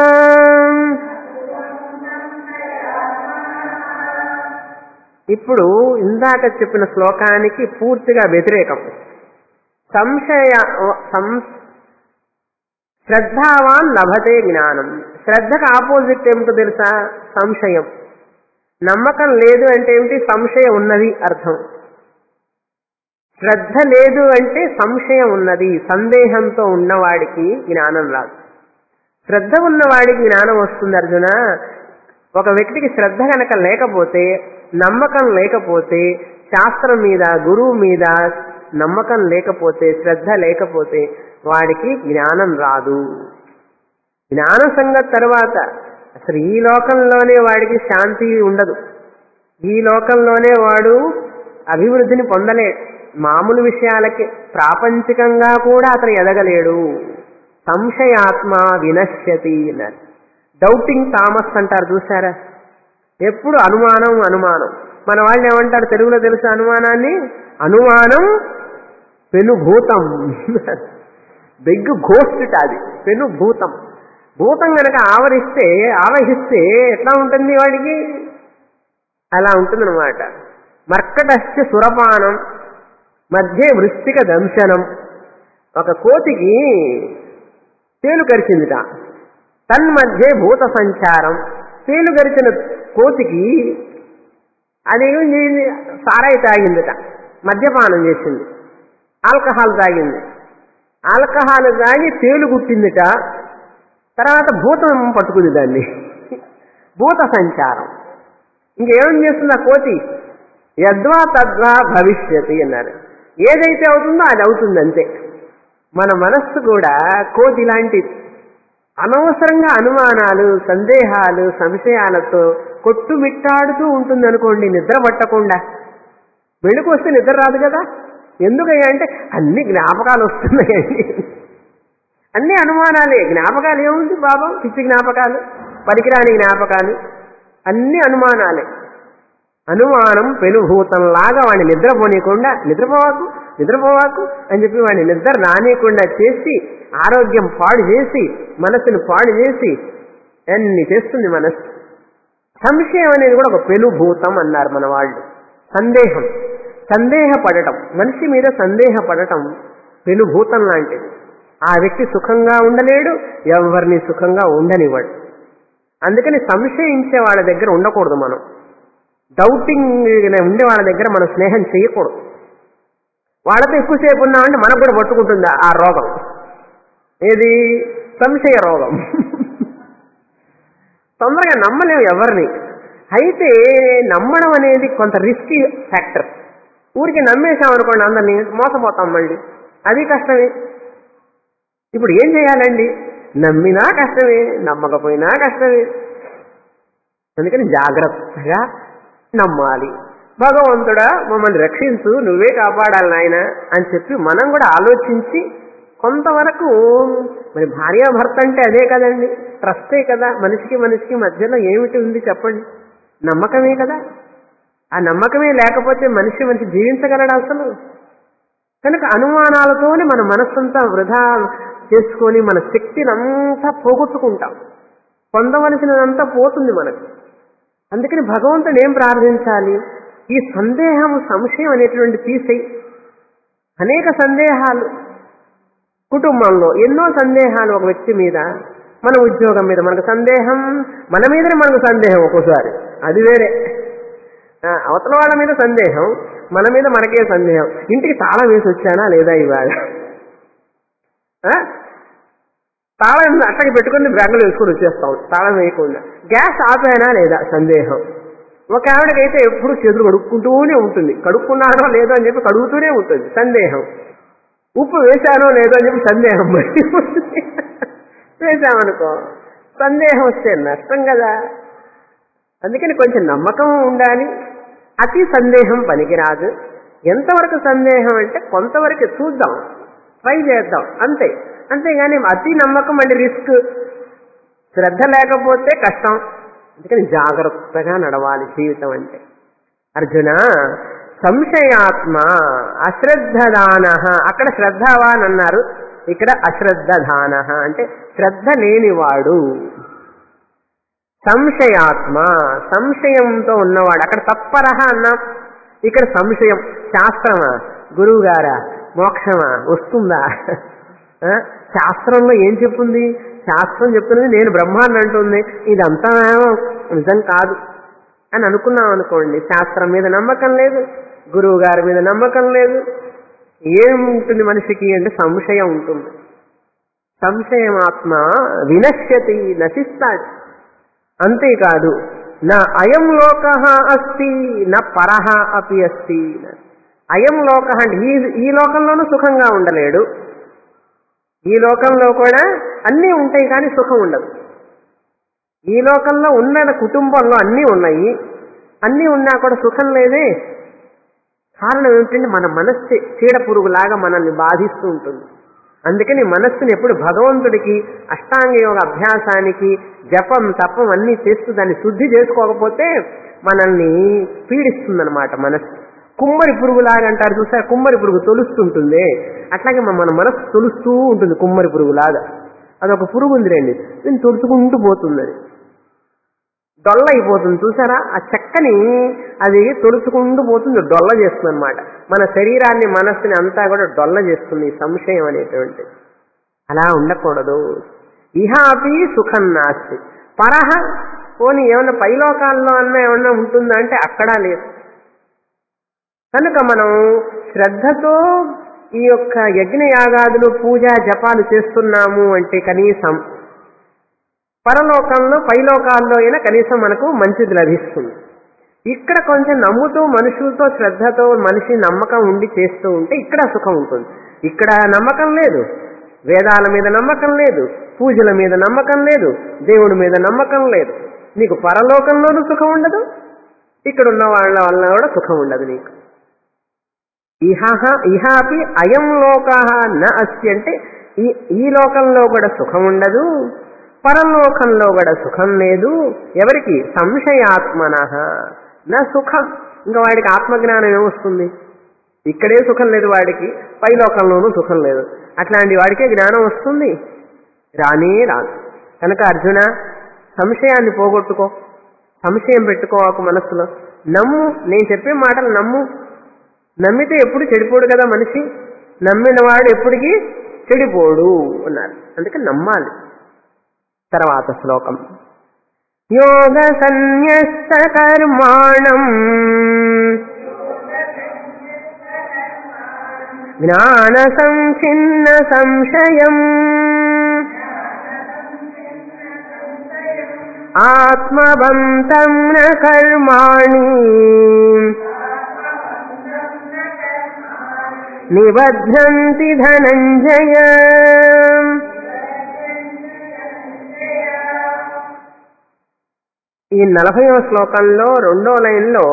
ఇప్పుడు ఇందాక చెప్పిన శ్లోకానికి పూర్తిగా వ్యతిరేకం సంశయ సం- శ్రద్ధావాన్ లభతే జ్ఞానం శ్రద్ధకు ఆపోజిట్ ఏమిటో తెలుసా సంశయం నమ్మకం లేదు అంటే ఏమిటి సంశయం ఉన్నది అర్థం శ్రద్ధ లేదు అంటే సంశయం ఉన్నది సందేహంతో ఉన్నవాడికి జ్ఞానం రాదు శ్రద్ధ ఉన్నవాడికి జ్ఞానం వస్తుంది అర్జున ఒక వ్యక్తికి శ్రద్ధ కనుక లేకపోతే నమ్మకం లేకపోతే శాస్త్రం మీద గురువు మీద నమ్మకం లేకపోతే శ్రద్ధ లేకపోతే వాడికి జ్ఞానం రాదు జ్ఞాన సంగతి తర్వాత అసలు ఈ లోకంలోనే వాడికి శాంతి ఉండదు ఈ లోకంలోనే వాడు అభివృద్ధిని పొందలేడు మామూలు విషయాలకి ప్రాపంచికంగా కూడా అతను ఎదగలేడు సంశయాత్మ వినశ్యతి అన్నారు డౌటింగ్ థామస్ అంటారు చూసారా ఎప్పుడు అనుమానం అనుమానం మన వాళ్ళు ఏమంటారు తెలుగులో తెలుసు అనుమానాన్ని అనుమానం పెనుభూతం బిగ్ ఘోస్ట్ అది పెనుభూతం భూతం గనక ఆవరిస్తే ఆవహిస్తే ఎట్లా ఉంటుంది వాడికి అలా ఉంటుందన్నమాట మర్కటస్య సురపానం మధ్య వృష్టిక దంశనం ఒక కోతికి తేలు కరిచిందిట తన్మధ్య భూత సంచారం తేలు గరిచిన కోతికి అది సారాయి తాగిందిట మద్యపానం చేసింది ఆల్కహాల్ తాగింది ఆల్కహాల్ తాగి తేలు గుట్టిందిట తర్వాత భూతం పట్టుకుంది దాన్ని భూత సంచారం ఇంకేమేం చేస్తుంది ఆ కోతి యద్వా తద్వా భవిష్యతి అన్నారు ఏదైతే అవుతుందో అది అవుతుంది అంతే మన మనస్సు కూడా కోతి లాంటి అనవసరంగా అనుమానాలు సందేహాలు సంశయాలతో కొట్టుమిట్టాడుతూ ఉంటుంది అనుకోండి నిద్ర పట్టకుండా వెళుకు వస్తే నిద్ర రాదు కదా ఎందుకయ్యా అంటే అన్ని జ్ఞాపకాలు వస్తున్నాయండి అన్ని అనుమానాలే జ్ఞాపకాలు ఏముంది బాబా పిచ్చి జ్ఞాపకాలు పనికిరాని జ్ఞాపకాలు అన్ని అనుమానాలే అనుమానం పెనుభూతంలాగా వాడిని నిద్రపోనీయకుండా నిద్రపోవాకు నిద్రపోవాకు అని చెప్పి వాడిని నిద్ర రానియకుండా చేసి ఆరోగ్యం పాడు చేసి మనసును పాడు చేసి అన్ని చేస్తుంది మనస్సు సంశయం అనేది కూడా ఒక పెనుభూతం అన్నారు మన వాళ్ళు సందేహం సందేహపడటం మనిషి మీద సందేహపడటం పెనుభూతం లాంటిది ఆ వ్యక్తి సుఖంగా ఉండలేడు ఎవరిని సుఖంగా ఉండనివ్వడు అందుకని సంశయించే వాళ్ళ దగ్గర ఉండకూడదు మనం డౌటింగ్ ఉండే వాళ్ళ దగ్గర మనం స్నేహం చేయకూడదు వాళ్ళతో ఎక్కువసేపు ఉన్నామంటే మనకు కూడా పట్టుకుంటుంది ఆ రోగం ఏది సంశయ రోగం తొందరగా నమ్మలేము ఎవరిని అయితే నమ్మడం అనేది కొంత రిస్కీ ఫ్యాక్టర్ ఊరికి నమ్మేశామనుకోండి అందరినీ మోసపోతాం మళ్ళీ అది కష్టమే ఇప్పుడు ఏం చేయాలండి నమ్మినా కష్టమే నమ్మకపోయినా కష్టమే అందుకని జాగ్రత్తగా నమ్మాలి భగవంతుడా మమ్మల్ని రక్షించు నువ్వే కాపాడాలి నాయన అని చెప్పి మనం కూడా ఆలోచించి కొంతవరకు మరి భార్యాభర్త అంటే అదే కదండి ట్రస్టే కదా మనిషికి మనిషికి మధ్యలో ఏమిటి ఉంది చెప్పండి నమ్మకమే కదా ఆ నమ్మకమే లేకపోతే మనిషి మనిషి జీవించగలడు అసలు కనుక అనుమానాలతోనే మన మనస్సంతా వృధా చేసుకొని మన శక్తిని అంతా పోగొట్టుకుంటాం పొందవలసినదంతా పోతుంది మనకు అందుకని భగవంతుని ఏం ప్రార్థించాలి ఈ సందేహం సంశయం అనేటువంటి తీసేయి అనేక సందేహాలు కుటుంబంలో ఎన్నో సందేహాలు ఒక వ్యక్తి మీద మన ఉద్యోగం మీద మనకు సందేహం మన మీదనే మనకు సందేహం ఒక్కోసారి అది వేరే ఆ, అవతల వాళ్ళ మీద సందేహం మన మీద మనకే సందేహం ఇంటికి తాళం వేసి వచ్చానా లేదా ఇవాళ ఆ? తాళం అట్టకి పెట్టుకుని బ్యాగులు వేసుకొని వచ్చేస్తాం తాళం వేయకుండా గ్యాస్ ఆపానా లేదా సందేహం ఒక ఆవిడకైతే ఎప్పుడు చేతులు కడుక్కుంటూనే ఉంటుంది కడుక్కున్నానో లేదో అని చెప్పి కడుగుతూనే ఉంటుంది సందేహం ఉప్పు వేశానో లేదో అని చెప్పి సందేహం మరి వేశామనుకో సందేహం వస్తే నష్టం కదా అందుకని కొంచెం నమ్మకం ఉండాలి అతి సందేహం పనికిరాదు ఎంతవరకు సందేహం అంటే కొంతవరకు చూద్దాం ట్రై చేద్దాం అంతే అంతేగాని అతి నమ్మకం మళ్ళీ రిస్క్ శ్రద్ధ లేకపోతే కష్టం అందుకని జాగ్రత్తగా నడవాలి జీవితం అంటే అర్జున సంశయాత్మ అశ్రద్ధదాన అక్కడ శ్రద్ధవాన్ అన్నారు ఇక్కడ అశ్రద్ధదాన అంటే శ్రద్ధ లేనివాడు సంశయాత్మ సంశయంతో ఉన్నవాడు అక్కడ తత్పరహ అన్నాం ఇక్కడ సంశయం శాస్త్రమా గురువు గారా మోక్షమా వస్తుందా ఆ? శాస్త్రంలో ఏం చెప్పింది శాస్త్రం చెప్తున్నది నేను బ్రహ్మాన్ని అంటుంది ఇదంతా నిజం కాదు అని అనుకున్నాం అనుకోండి శాస్త్రం మీద నమ్మకం లేదు గురువు గారి మీద నమ్మకం లేదు ఏముంటుంది మనిషికి అంటే సంశయం ఉంటుంది సంశయం ఆత్మ వినశ్యతి నశిస్తాడు అంతేకాదు నా అయం లోక అస్తి నా పరహ అపి అస్తి అయం లోక అంటే ఈ ఈ లోకంలోనూ సుఖంగా ఉండలేడు ఈ లోకంలో కూడా అన్నీ ఉంటాయి కానీ సుఖం ఉండదు ఈ లోకంలో ఉన్న కుటుంబంలో అన్నీ ఉన్నాయి అన్నీ ఉన్నా కూడా సుఖం లేదే కారణం ఏమిటంటే మన మనస్సు చీడ పురుగులాగా మనల్ని బాధిస్తూ ఉంటుంది అందుకని మనస్సుని ఎప్పుడు భగవంతుడికి అష్టాంగ యోగ అభ్యాసానికి జపం తపం అన్నీ చేస్తూ దాన్ని శుద్ధి చేసుకోకపోతే మనల్ని పీడిస్తుందన్నమాట మనస్సు కుమ్మరి పురుగులాగా అంటారు చూసారా కుమ్మరి పురుగు తొలుస్తుంటుంది అట్లాగే మన మన మనస్సు తొలుస్తూ ఉంటుంది కుమ్మరి పురుగులాగా అదొక పురుగు ఉంది రండి దీన్ని తొలుచుకుంటూ పోతుంది అది డొల్ల అయిపోతుంది చూసారా ఆ చెక్కని అది తొలుచుకుంటూ పోతుంది డొల్ల చేస్తుంది అనమాట మన శరీరాన్ని మనస్సుని అంతా కూడా డొల్ల చేస్తుంది ఈ సంశయం అనేటువంటి అలా ఉండకూడదు ఇహాపి సుఖం నాస్తి పరహ పోని ఏమన్నా పైలోకాల్లో అన్నా ఏమన్నా ఉంటుందా అంటే అక్కడా లేదు కనుక మనం శ్రద్ధతో ఈ యొక్క యజ్ఞయాగాదులు పూజ జపాలు చేస్తున్నాము అంటే కనీసం పరలోకంలో పైలోకాల్లో అయినా కనీసం మనకు మంచిది లభిస్తుంది ఇక్కడ కొంచెం నమ్ముతూ మనుషులతో శ్రద్ధతో మనిషి నమ్మకం ఉండి చేస్తూ ఉంటే ఇక్కడ సుఖం ఉంటుంది ఇక్కడ నమ్మకం లేదు వేదాల మీద నమ్మకం లేదు పూజల మీద నమ్మకం లేదు దేవుడి మీద నమ్మకం లేదు నీకు పరలోకంలోనూ సుఖం ఉండదు ఇక్కడ ఉన్న వాళ్ళ వల్ల కూడా సుఖం ఉండదు నీకు ఇహ ఇహాపి అయం లోక న అస్తి అంటే ఈ ఈ లోకంలో కూడా సుఖం ఉండదు పరలోకంలో కూడా సుఖం లేదు ఎవరికి సంశయాత్మన నా సుఖం ఇంకా వాడికి ఆత్మజ్ఞానం ఏమొస్తుంది ఇక్కడే సుఖం లేదు వాడికి పైలోకంలోనూ సుఖం లేదు అట్లాంటి వాడికే జ్ఞానం వస్తుంది రానే రాదు కనుక అర్జున సంశయాన్ని పోగొట్టుకో సంశయం పెట్టుకోవాకు మనస్సులో నమ్ము నేను చెప్పే మాటలు నమ్ము నమ్మితే ఎప్పుడు చెడిపోడు కదా మనిషి నమ్మిన వాడు ఎప్పటికీ చెడిపోడు అన్నారు అందుకే నమ్మాలి తర్వాత శ్లోకం యోగ సన్యస్త కర్మాణం జ్ఞాన సంచిన్న సంశయం ఆత్మవంతం న కర్మాణి నిబధ్నంతి ధనంజయ ఈ నలభైవ శ్లోకంలో రెండో లైన్లో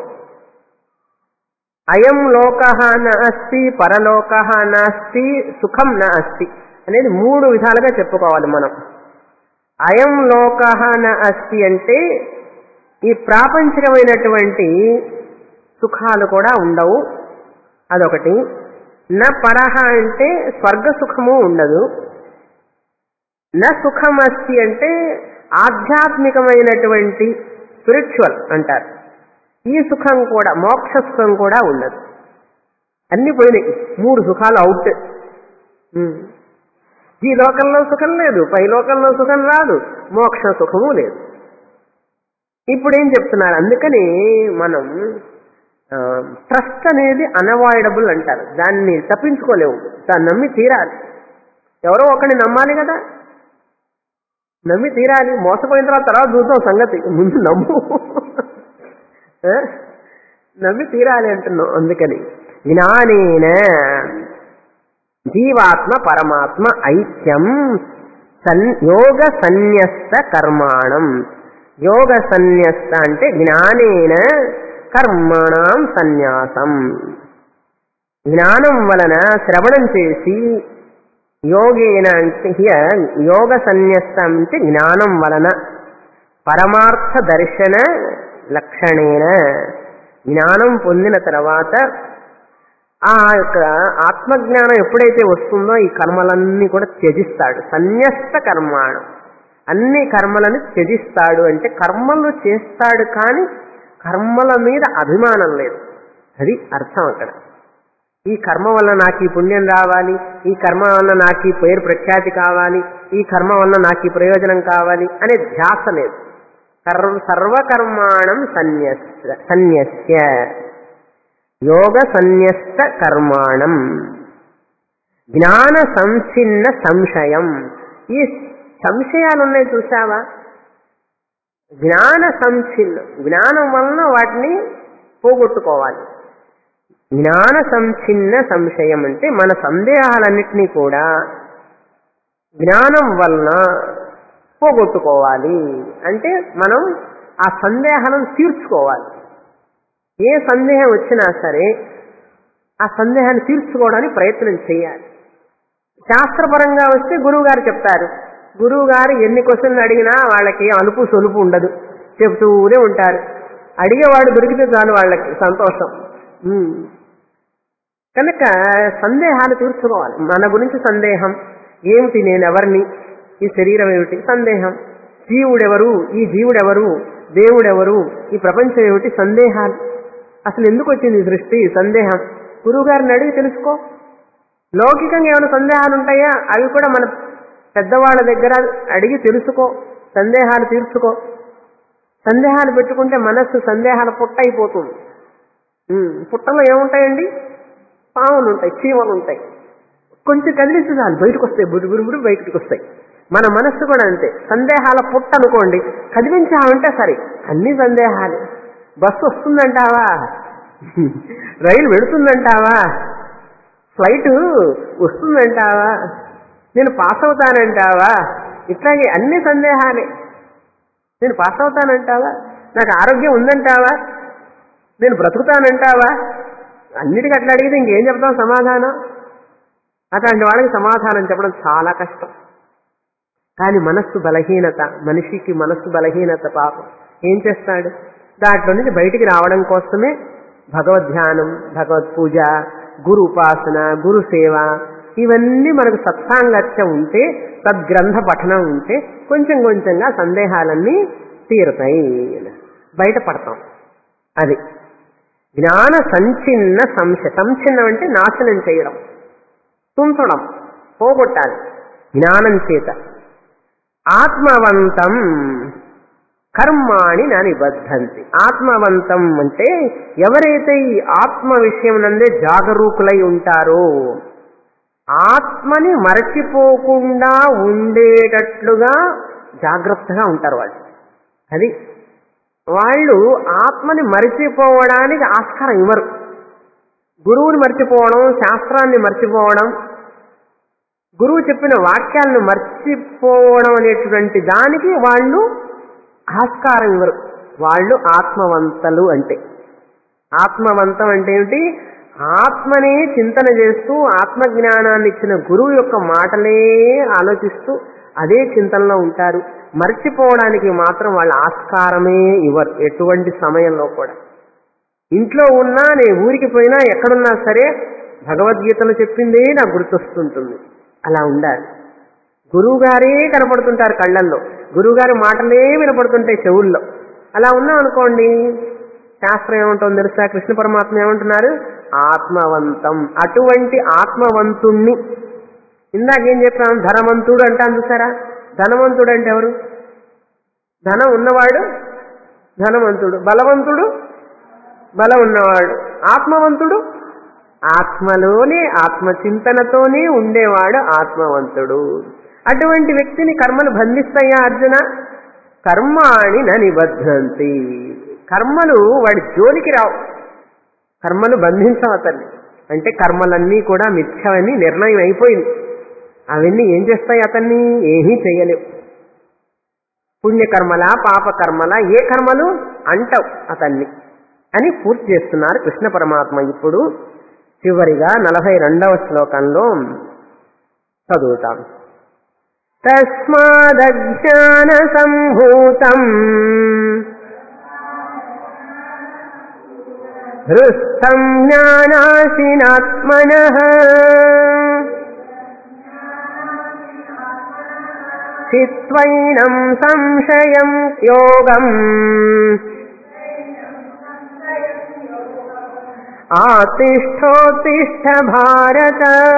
అయం లోక న అస్తి పరలోక నాస్తి సుఖం న అస్తి అనేది మూడు విధాలుగా చెప్పుకోవాలి మనం అయం లోక న అస్తి అంటే ఈ ప్రాపంచికమైనటువంటి సుఖాలు కూడా ఉండవు అదొకటి న పరహ అంటే స్వర్గ సుఖము ఉండదు న సుఖం అస్తి అంటే ఆధ్యాత్మికమైనటువంటి స్పిరిచువల్ అంటారు ఈ సుఖం కూడా మోక్ష సుఖం కూడా ఉండదు అన్ని పోయినాయి మూడు సుఖాలు అవుట్ ఉమ్. ఈ లోకంలో సుఖం లేదు పై లోకంలో సుఖం రాదు మోక్ష సుఖము లేదు ఇప్పుడు ఏం చెప్తున్నారు అందుకని మనం ట్రస్ట్ అనేది అన్అవాయిడబుల్ అంటారు దాన్ని తప్పించుకోలేము దాన్ని నమ్మి తీరాలి ఎవరో ఒకరిని నమ్మాలి కదా నమ్మి తీరాలి మోసపోయిన తర్వాత తర్వాత చూద్దాం సంగతి ముందు నమ్ము ఆ? నమ్మి తీరాలి అంటున్నాం అందుకని జ్ఞానేన జీవాత్మ పరమాత్మ ఐక్యం సన్ యోగ సన్యస్త కర్మాణం యోగ సన్యస్త అంటే జ్ఞానేన కర్మణం సన్యాసం జ్ఞానం వలన శ్రవణం చేసి యోగేన అంటే హియ యోగ సన్యస్తం అంటే జ్ఞానం వలన పరమార్థ దర్శన లక్షణేన జ్ఞానం పొందిన తర్వాత ఆ యొక్క ఆత్మజ్ఞానం ఎప్పుడైతే వస్తుందో ఈ కర్మలన్నీ కూడా త్యజిస్తాడు సన్యస్త కర్మాణం అన్ని కర్మలను త్యజిస్తాడు అంటే కర్మలు చేస్తాడు కానీ కర్మల మీద అభిమానం లేదు అది అర్థం అక్కడ ఈ కర్మ వల్ల నాకు ఈ పుణ్యం రావాలి ఈ కర్మ వల్ల నాకు ఈ పేరు ప్రఖ్యాతి కావాలి ఈ కర్మ వల్ల నాకు ఈ ప్రయోజనం కావాలి అనే ధ్యాస లేదు కర్మ సర్వకర్మాణం సన్యస్య సన్యస్య యోగ సన్యస్త కర్మాణం జ్ఞాన సంచిన్న సంశయం ఈ సంశయాలు ఉన్నాయి చూసావా జ్ఞాన సంచిన్న జ్ఞానం వలన వాటిని పోగొట్టుకోవాలి జ్ఞాన సంచిన్న సంశయం అంటే మన సందేహాలన్నింటినీ కూడా జ్ఞానం వలన పోగొట్టుకోవాలి అంటే మనం ఆ సందేహాలను తీర్చుకోవాలి ఏ సందేహం వచ్చినా సరే ఆ సందేహాన్ని తీర్చుకోవడానికి ప్రయత్నం చేయాలి శాస్త్రపరంగా వస్తే గురువు గారు చెప్తారు గురువు గారు ఎన్ని క్వశ్చన్లు అడిగినా వాళ్ళకి అలుపు సొలుపు ఉండదు చెబుతూనే ఉంటారు అడిగేవాడు దొరికితే చాలు వాళ్ళకి సంతోషం ఉమ్. కనుక సందేహాలు తీర్చుకోవాలి మన గురించి సందేహం ఏమిటి నేను ఎవరిని ఈ శరీరం ఏమిటి సందేహం జీవుడెవరు ఈ జీవుడెవరు దేవుడెవరు ఈ ప్రపంచం ఏమిటి సందేహాలు అసలు ఎందుకు వచ్చింది ఈ సృష్టి సందేహం గురువు గారిని అడిగి తెలుసుకో లౌకికంగా ఏమైనా సందేహాలు ఉంటాయా అవి కూడా మన పెద్దవాళ్ళ దగ్గర అడిగి తెలుసుకో సందేహాలు తీర్చుకో సందేహాలు పెట్టుకుంటే మనస్సు సందేహాల పుట్ట అయిపోతుంది ఉమ్, పుట్టలో ఏముంటాయండి పాములు ఉంటాయి చీమలు ఉంటాయి కొంచెం కదిలిస్తే చాలు బయటకు వస్తాయి బురు బురు బురు బయటకు వస్తాయి మన మనస్సు కూడా అంతే సందేహాల పుట్ట అనుకోండి కదిలించామంటే సరే అన్ని సందేహాలు బస్సు వస్తుందంటావా రైలు వెడుతుందంటావా ఫ్లైట్ వస్తుందంటావా నేను పాస్ అవుతానంటావా ఇట్లాగే అన్ని సందేహాలే నేను పాస్ అవుతానంటావా నాకు ఆరోగ్యం ఉందంటావా నేను బ్రతుకుతానంటావా అన్నిటికీ అట్లా అడిగితే ఇంకేం చెప్తాం సమాధానం అట్లాంటి వాళ్ళకి సమాధానం చెప్పడం చాలా కష్టం కానీ మనస్సు బలహీనత మనిషికి మనస్సు బలహీనత పాపం ఏం చేస్తాడు దాంట్లో నుంచి బయటికి రావడం కోసమే భగవద్ధ్యానం భగవత్ పూజ గురు ఉపాసన గురు సేవ ఇవన్నీ మనకు సత్సాంగత్యం ఉంటే సద్గ్రంథ పఠనం ఉంటే కొంచెం కొంచెంగా సందేహాలన్నీ తీరుతాయి బయటపడతాం అది జ్ఞాన సంచిన్న సంశ సంచిన్నం అంటే నాశనం చేయడం తుంచడం పోగొట్టాలి జ్ఞానం చేత ఆత్మవంతం కర్మాణి నా నిబద్ధంతి ఆత్మవంతం అంటే ఎవరైతే ఈ ఆత్మ విషయం నందే జాగరూకులై ఉంటారో ఆత్మని మరచిపోకుండా ఉండేటట్లుగా జాగ్రత్తగా ఉంటారు వాళ్ళు అది వాళ్ళు ఆత్మని మరిచిపోవడానికి ఆస్కారం ఇవ్వరు గురువుని మర్చిపోవడం శాస్త్రాన్ని మర్చిపోవడం గురువు చెప్పిన వాక్యాలను మర్చిపోవడం అనేటువంటి దానికి వాళ్ళు ఆస్కారం ఇవ్వరు వాళ్ళు ఆత్మవంతలు అంటే ఆత్మవంతం అంటే ఏమిటి ఆత్మనే చింతన చేస్తూ ఆత్మజ్ఞానాన్ని ఇచ్చిన గురువు యొక్క మాటలే ఆలోచిస్తూ అదే చింతనలో ఉంటారు మర్చిపోవడానికి మాత్రం వాళ్ళ ఆస్కారమే ఇవ్వరు ఎటువంటి సమయంలో కూడా ఇంట్లో ఉన్నా నేను ఊరికి పోయినా ఎక్కడున్నా సరే భగవద్గీతలో చెప్పిందే నాకు గుర్తొస్తుంటుంది అలా ఉండాలి గురువు గారే కనపడుతుంటారు కళ్ళల్లో గురువు గారి మాటలే వినపడుతుంటాయి చెవుల్లో అలా ఉన్నాం అనుకోండి శాస్త్రం ఏమంటుంది తెలుసా కృష్ణ పరమాత్మ ఏమంటున్నారు ఆత్మవంతం అటువంటి ఆత్మవంతుణ్ణి ఇందాకేం చెప్పాను ధనవంతుడు అంటాను చూసారా ధనవంతుడు అంటే ఎవరు ధనం ఉన్నవాడు ధనవంతుడు బలవంతుడు బలం ఉన్నవాడు ఆత్మవంతుడు ఆత్మలోనే ఆత్మచింతనతోనే ఉండేవాడు ఆత్మవంతుడు అటువంటి వ్యక్తిని కర్మలు బంధిస్తాయా అర్జున కర్మాణి న నిబద్ధంతి కర్మలు వాడి జోలికి రావు కర్మలు బంధించవు అతన్ని అంటే కర్మలన్నీ కూడా మిథ్యమని నిర్ణయం అయిపోయింది అవన్నీ ఏం చేస్తాయి అతన్ని ఏమీ చేయలేవు పుణ్యకర్మల పాపకర్మల ఏ కర్మలు అంటవు అతన్ని అని పూర్తి చేస్తున్నారు కృష్ణ పరమాత్మ ఇప్పుడు చివరిగా నలభై రెండవ శ్లోకంలో చదువుతాం తస్మాదజ్ఞాన సంభూతం హృస్థం జ్ఞానాశినాత్మన చిత్వైనం సంశయం యోగం ఆతిష్టోతిష్ట భారత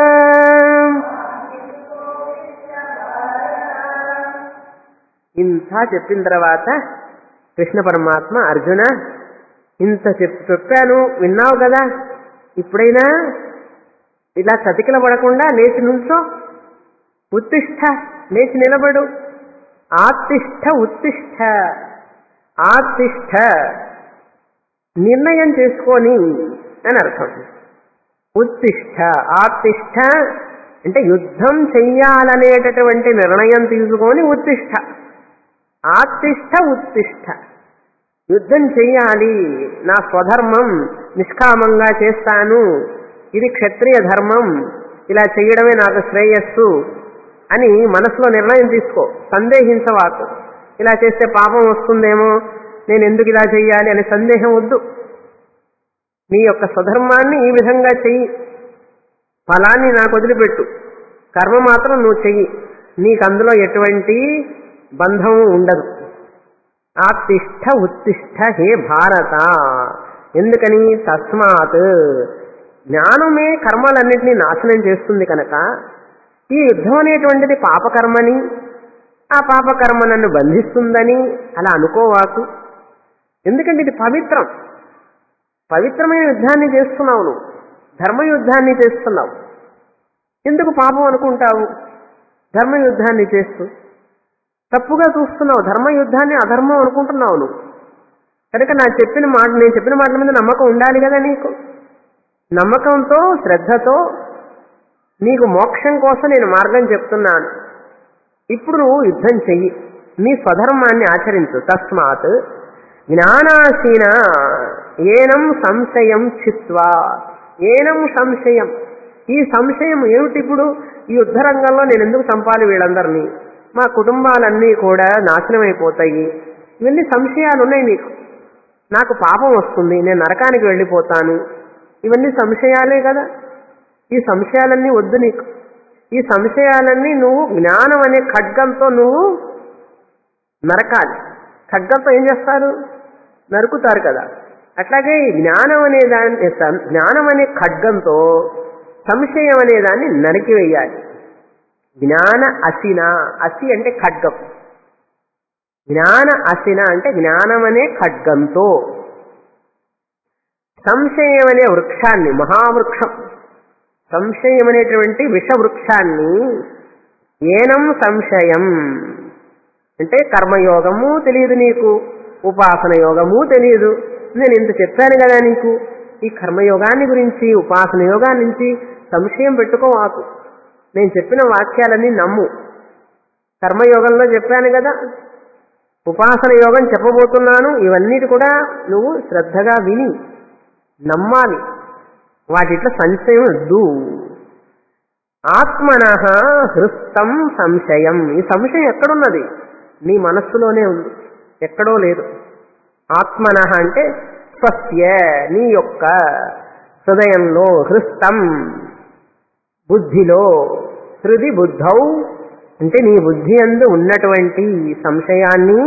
ఇంత చెప్పిన తర్వాత కృష్ణ పరమాత్మ అర్జున ఇంత చెప్ చెప్పాను విన్నావు కదా ఇప్పుడైనా ఇలా చతికిల పడకుండా లేచి నుంచో ఉత్తిష్ట లేచి నిలబడు ఆతిష్ట ఉత్తిష్ట ఆతిష్ట నిర్ణయం చేసుకొని అని అర్థం ఉత్తిష్ట ఆతిష్ట అంటే యుద్ధం చెయ్యాలనేటటువంటి నిర్ణయం తీసుకొని ఉత్తిష్ట ఆతిష్ట ఉత్తిష్ట యుద్ధం చెయ్యాలి నా స్వధర్మం నిష్కామంగా చేస్తాను ఇది క్షత్రియ ధర్మం ఇలా చేయడమే నాకు శ్రేయస్సు అని మనసులో నిర్ణయం తీసుకో సందేహించవాకు ఇలా చేస్తే పాపం వస్తుందేమో నేను ఎందుకు ఇలా చెయ్యాలి అనే సందేహం వద్దు నీ యొక్క స్వధర్మాన్ని ఈ విధంగా చెయ్యి ఫలాన్ని నాకు వదిలిపెట్టు కర్మ మాత్రం నువ్వు చెయ్యి నీకు అందులో ఎటువంటి బంధం ఉండదు ఆతిష్ట ఉత్తిష్ట హే భారత ఎందుకని తస్మాత్ జ్ఞానమే కర్మలన్నింటినీ నాశనం చేస్తుంది కనుక ఈ యుద్ధం అనేటువంటిది పాపకర్మని ఆ పాపకర్మ నన్ను బంధిస్తుందని అలా అనుకోవాకు ఎందుకంటే ఇది పవిత్రం పవిత్రమైన యుద్ధాన్ని చేస్తున్నావు నువ్వు ధర్మయుద్ధాన్ని చేస్తున్నావు ఎందుకు పాపం అనుకుంటావు ధర్మయుద్ధాన్ని చేస్తూ తప్పుగా చూస్తున్నావు ధర్మయుద్ధాన్ని అధర్మం అనుకుంటున్నావు నువ్వు కనుక నా చెప్పిన మాట నేను చెప్పిన మాటల మీద నమ్మకం ఉండాలి కదా నీకు నమ్మకంతో శ్రద్ధతో నీకు మోక్షం కోసం నేను మార్గం చెప్తున్నాను ఇప్పుడు నువ్వు యుద్ధం చెయ్యి నీ స్వధర్మాన్ని ఆచరించు తస్మాత్ జ్ఞానాసీన ఏనం సంశయం చిత్వా ఏనం సంశయం ఈ సంశయం ఏమిటి ఇప్పుడు ఈ యుద్ధరంగంలో నేను ఎందుకు చంపాలి వీళ్ళందరినీ మా కుటుంబాలన్నీ కూడా నాశనం అయిపోతాయి ఇవన్నీ సంశయాలు ఉన్నాయి నీకు నాకు పాపం వస్తుంది నేను నరకానికి వెళ్ళిపోతాను ఇవన్నీ సంశయాలే కదా ఈ సంశయాలన్నీ వద్దు నీకు ఈ సంశయాలన్నీ నువ్వు జ్ఞానం అనే ఖడ్గంతో నువ్వు నరకాలి ఖడ్గంతో ఏం చేస్తారు నరుకుతారు కదా అట్లాగే ఈ జ్ఞానం అనే దాన్ని జ్ఞానం అనే ఖడ్గంతో సంశయం అనే దాన్ని నరికివేయాలి జ్ఞాన అసిన అసి అంటే ఖడ్గం జ్ఞాన అసిన అంటే జ్ఞానం అనే ఖడ్గంతో సంశయం అనే వృక్షాన్ని మహావృక్షం సంశయం అనేటువంటి విషవృక్షాన్ని ఏనం సంశయం అంటే కర్మయోగము తెలియదు నీకు ఉపాసన యోగము తెలియదు నేను ఇంత చెప్పాను కదా నీకు ఈ కర్మయోగాన్ని గురించి ఉపాసన యోగాన్ని నుంచి సంశయం పెట్టుకోవాకు నేను చెప్పిన వాక్యాలన్నీ నమ్ము కర్మయోగంలో చెప్పాను కదా ఉపాసన యోగం చెప్పబోతున్నాను ఇవన్నిటి కూడా నువ్వు శ్రద్ధగా విని నమ్మాలి వాటిట్లో సంశయం వద్దు ఆత్మన హృస్తం సంశయం ఈ సంశయం ఎక్కడున్నది నీ మనస్సులోనే ఉంది ఎక్కడో లేదు ఆత్మన అంటే స్వస్య నీ యొక్క హృదయంలో హృస్తం బుద్ధిలో హృది బుద్ధౌ అంటే నీ బుద్ధి అందు ఉన్నటువంటి సంశయాన్ని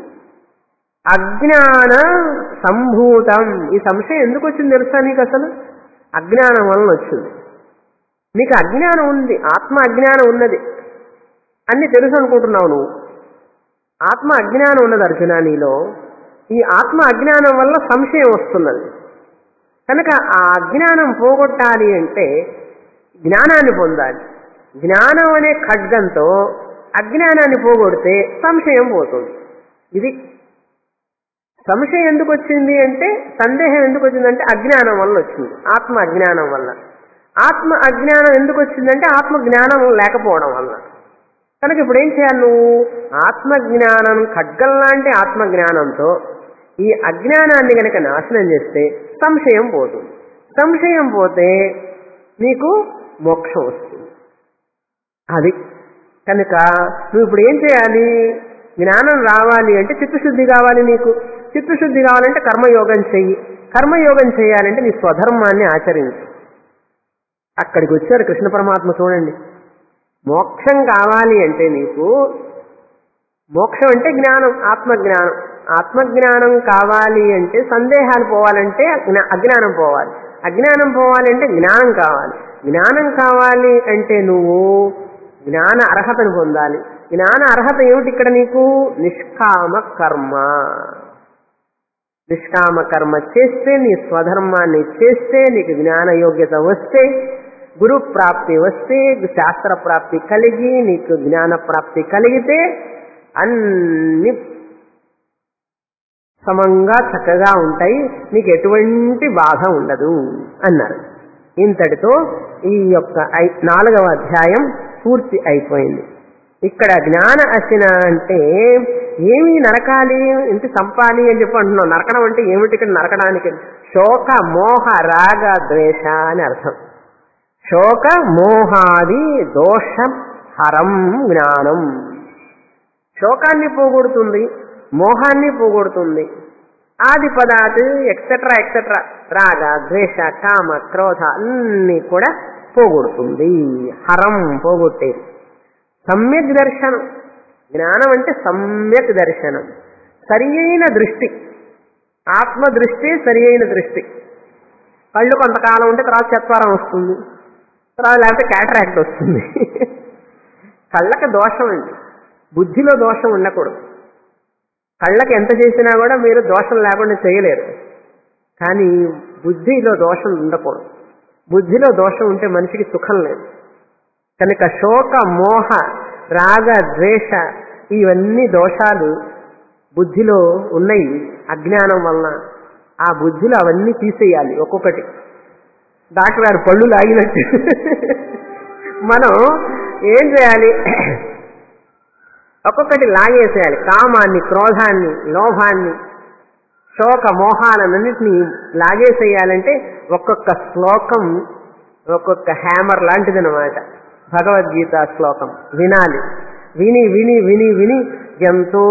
అజ్ఞాన సంభూతం ఈ సంశయం ఎందుకు వచ్చింది తెలుసా నీకు అసలు అజ్ఞానం వలన వచ్చింది నీకు అజ్ఞానం ఉంది ఆత్మ అజ్ఞానం ఉన్నది అన్ని తెలుసు అనుకుంటున్నావు నువ్వు ఆత్మ అజ్ఞానం ఉన్నది అర్జున నీలో ఈ ఆత్మ అజ్ఞానం వల్ల సంశయం వస్తున్నది కనుక ఆ అజ్ఞానం పోగొట్టాలి అంటే జ్ఞానాన్ని పొందాలి జ్ఞానం అనే ఖడ్గంతో అజ్ఞానాన్ని పోగొడితే సంశయం పోతుంది ఇది సంశయం ఎందుకు వచ్చింది అంటే సందేహం ఎందుకు వచ్చిందంటే అజ్ఞానం వల్ల వచ్చింది ఆత్మ అజ్ఞానం వల్ల ఆత్మ అజ్ఞానం ఎందుకు వచ్చిందంటే ఆత్మ జ్ఞానం లేకపోవడం వల్ల కనుక ఇప్పుడు ఏం చేయాలి నువ్వు ఆత్మజ్ఞానం ఖడ్గం లాంటి ఆత్మజ్ఞానంతో ఈ అజ్ఞానాన్ని గనక నాశనం చేస్తే సంశయం పోతుంది సంశయం పోతే నీకు మోక్షం వస్తుంది అది కనుక నువ్వు ఇప్పుడు ఏం చేయాలి జ్ఞానం రావాలి అంటే చిత్తశుద్ధి కావాలి నీకు చిత్తశుద్ధి కావాలంటే కర్మయోగం చెయ్యి కర్మయోగం చేయాలంటే నీ స్వధర్మాన్ని ఆచరించు అక్కడికి వచ్చారు కృష్ణ పరమాత్మ చూడండి మోక్షం కావాలి అంటే నీకు మోక్షం అంటే జ్ఞానం ఆత్మజ్ఞానం ఆత్మజ్ఞానం కావాలి అంటే సందేహాలు పోవాలంటే అజ్ఞా- అజ్ఞానం పోవాలి అజ్ఞానం పోవాలంటే జ్ఞానం కావాలి జ్ఞానం కావాలి అంటే నువ్వు జ్ఞాన అర్హతను పొందాలి జ్ఞాన అర్హత ఏమిటి ఇక్కడ నీకు నిష్కామ కర్మ నిష్కామ కర్మ చేస్తే నీ స్వధర్మాన్ని చేస్తే నీకు జ్ఞాన యోగ్యత వస్తే గురు ప్రాప్తి వస్తే శాస్త్ర ప్రాప్తి కలిగి నీకు జ్ఞాన ప్రాప్తి కలిగితే అన్ని సమంగా చక్కగా ఉంటాయి నీకు ఎటువంటి బాధ ఉండదు అన్నారు ఇంతటితో ఈ యొక్క ఐ- నాలుగవ అధ్యాయం పూర్తి అయిపోయింది ఇక్కడ జ్ఞాన అసిన అంటే ఏమి నరకాలి ఇంటి చంపాలి అని చెప్పి అంటున్నాం నరకడం అంటే ఏమిటి ఇక్కడ నరకడానికి శోక మోహ రాగ ద్వేష అని అర్థం శోక మోహాది దోషం హరం జ్ఞానం శోకాన్ని పోగొడుతుంది మోహాన్ని పోగొడుతుంది ఆది పదార్థ ఎక్సెట్రా ఎక్సెట్రా రాగ ద్వేష కామ క్రోధ అన్ని కూడా పోగొడుతుంది హరం పోగొట్టేది సమ్యక్ దర్శనం జ్ఞానం అంటే సమ్యక్ దర్శనం సరి అయిన దృష్టి ఆత్మ దృష్టి సరి అయిన దృష్టి కళ్ళు కొంతకాలం ఉంటే తర్వాత చత్వారం వస్తుంది తర్వాత లేకపోతే క్యాటరాక్ట్ వస్తుంది కళ్ళకి దోషం అండి బుద్ధిలో దోషం ఉండకూడదు కళ్ళకి ఎంత చేసినా కూడా మీరు దోషం లేకుండా చేయలేరు కానీ బుద్ధిలో దోషం ఉండకూడదు బుద్ధిలో దోషం ఉంటే మనిషికి సుఖం లేదు కనుక శోక మోహ రాగ ద్వేష ఇవన్నీ దోషాలు బుద్ధిలో ఉన్నాయి అజ్ఞానం వలన ఆ బుద్ధిలో అవన్నీ తీసేయాలి ఒక్కొక్కటి డాక్టర్ గారు పళ్ళు లాగినట్టు మనం ఏం చేయాలి ఒక్కొక్కటి లాగేసేయాలి కామాన్ని క్రోధాన్ని లోభాన్ని శోక మోహాలన్నింటినీ లాగేసేయాలంటే ఒక్కొక్క శ్లోకం ఒక్కొక్క హ్యామర్ లాంటిదనమాట భగవద్గీత శ్లోకం వినాలి విని విని విని విని ఎంతో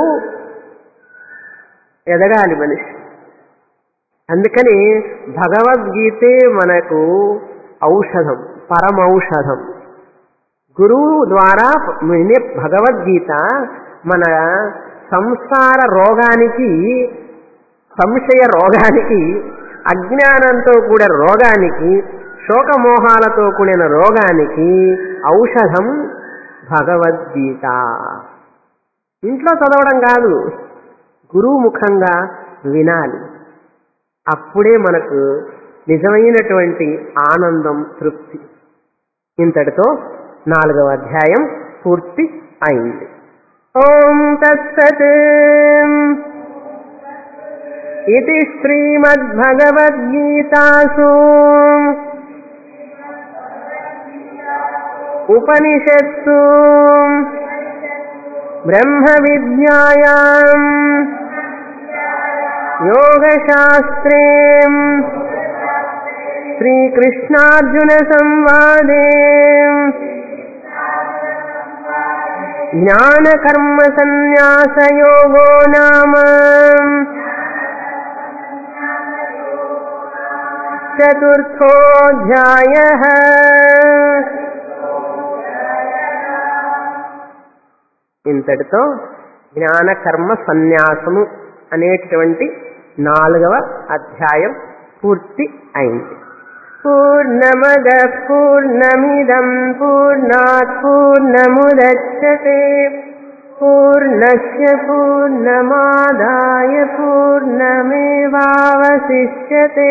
ఎదగాలి మనిషి అందుకని భగవద్గీతే మనకు ఔషధం పరమౌషధం గురువు ద్వారా వినే భగవద్గీత మన సంసార రోగానికి సంశయ రోగానికి అజ్ఞానంతో కూడిన రోగానికి శోకమోహాలతో కూడిన రోగానికి ఔషధం భగవద్గీత ఇంట్లో చదవడం కాదు గురువు ముఖంగా వినాలి అప్పుడే మనకు నిజమైనటువంటి ఆనందం తృప్తి ఇంతటితో నాలుగవ అధ్యాయం పూర్తి అయింది ఓం తత్సత్ ఇది శ్రీమద్భగవద్గీతాసు ఉపనిషత్సు బ్రహ్మ విద్యాయాం యోగశాస్త్రే శ్రీకృష్ణార్జున సంవాదే జ్ఞానకర్మ సన్యాసయోగో నామ చతుర్థోధ్యాయ ఇంతటితో జ్ఞానకర్మ సన్యాసము అనేటటువంటి నాలుగవ అధ్యాయం పూర్తి అయింది పూర్ణమద పూర్ణమిదం పూర్ణాత్ పూర్ణముదచ్చతే పూర్ణస్య పూర్ణమాదాయ పూర్ణమేవావశిష్యతే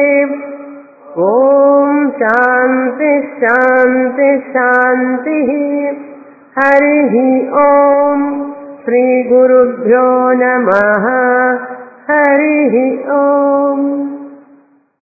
ఓం శాంతి శాంతి శాంతి హరి ఓం శ్రీ గురుభ్యో నమ హరి ఓం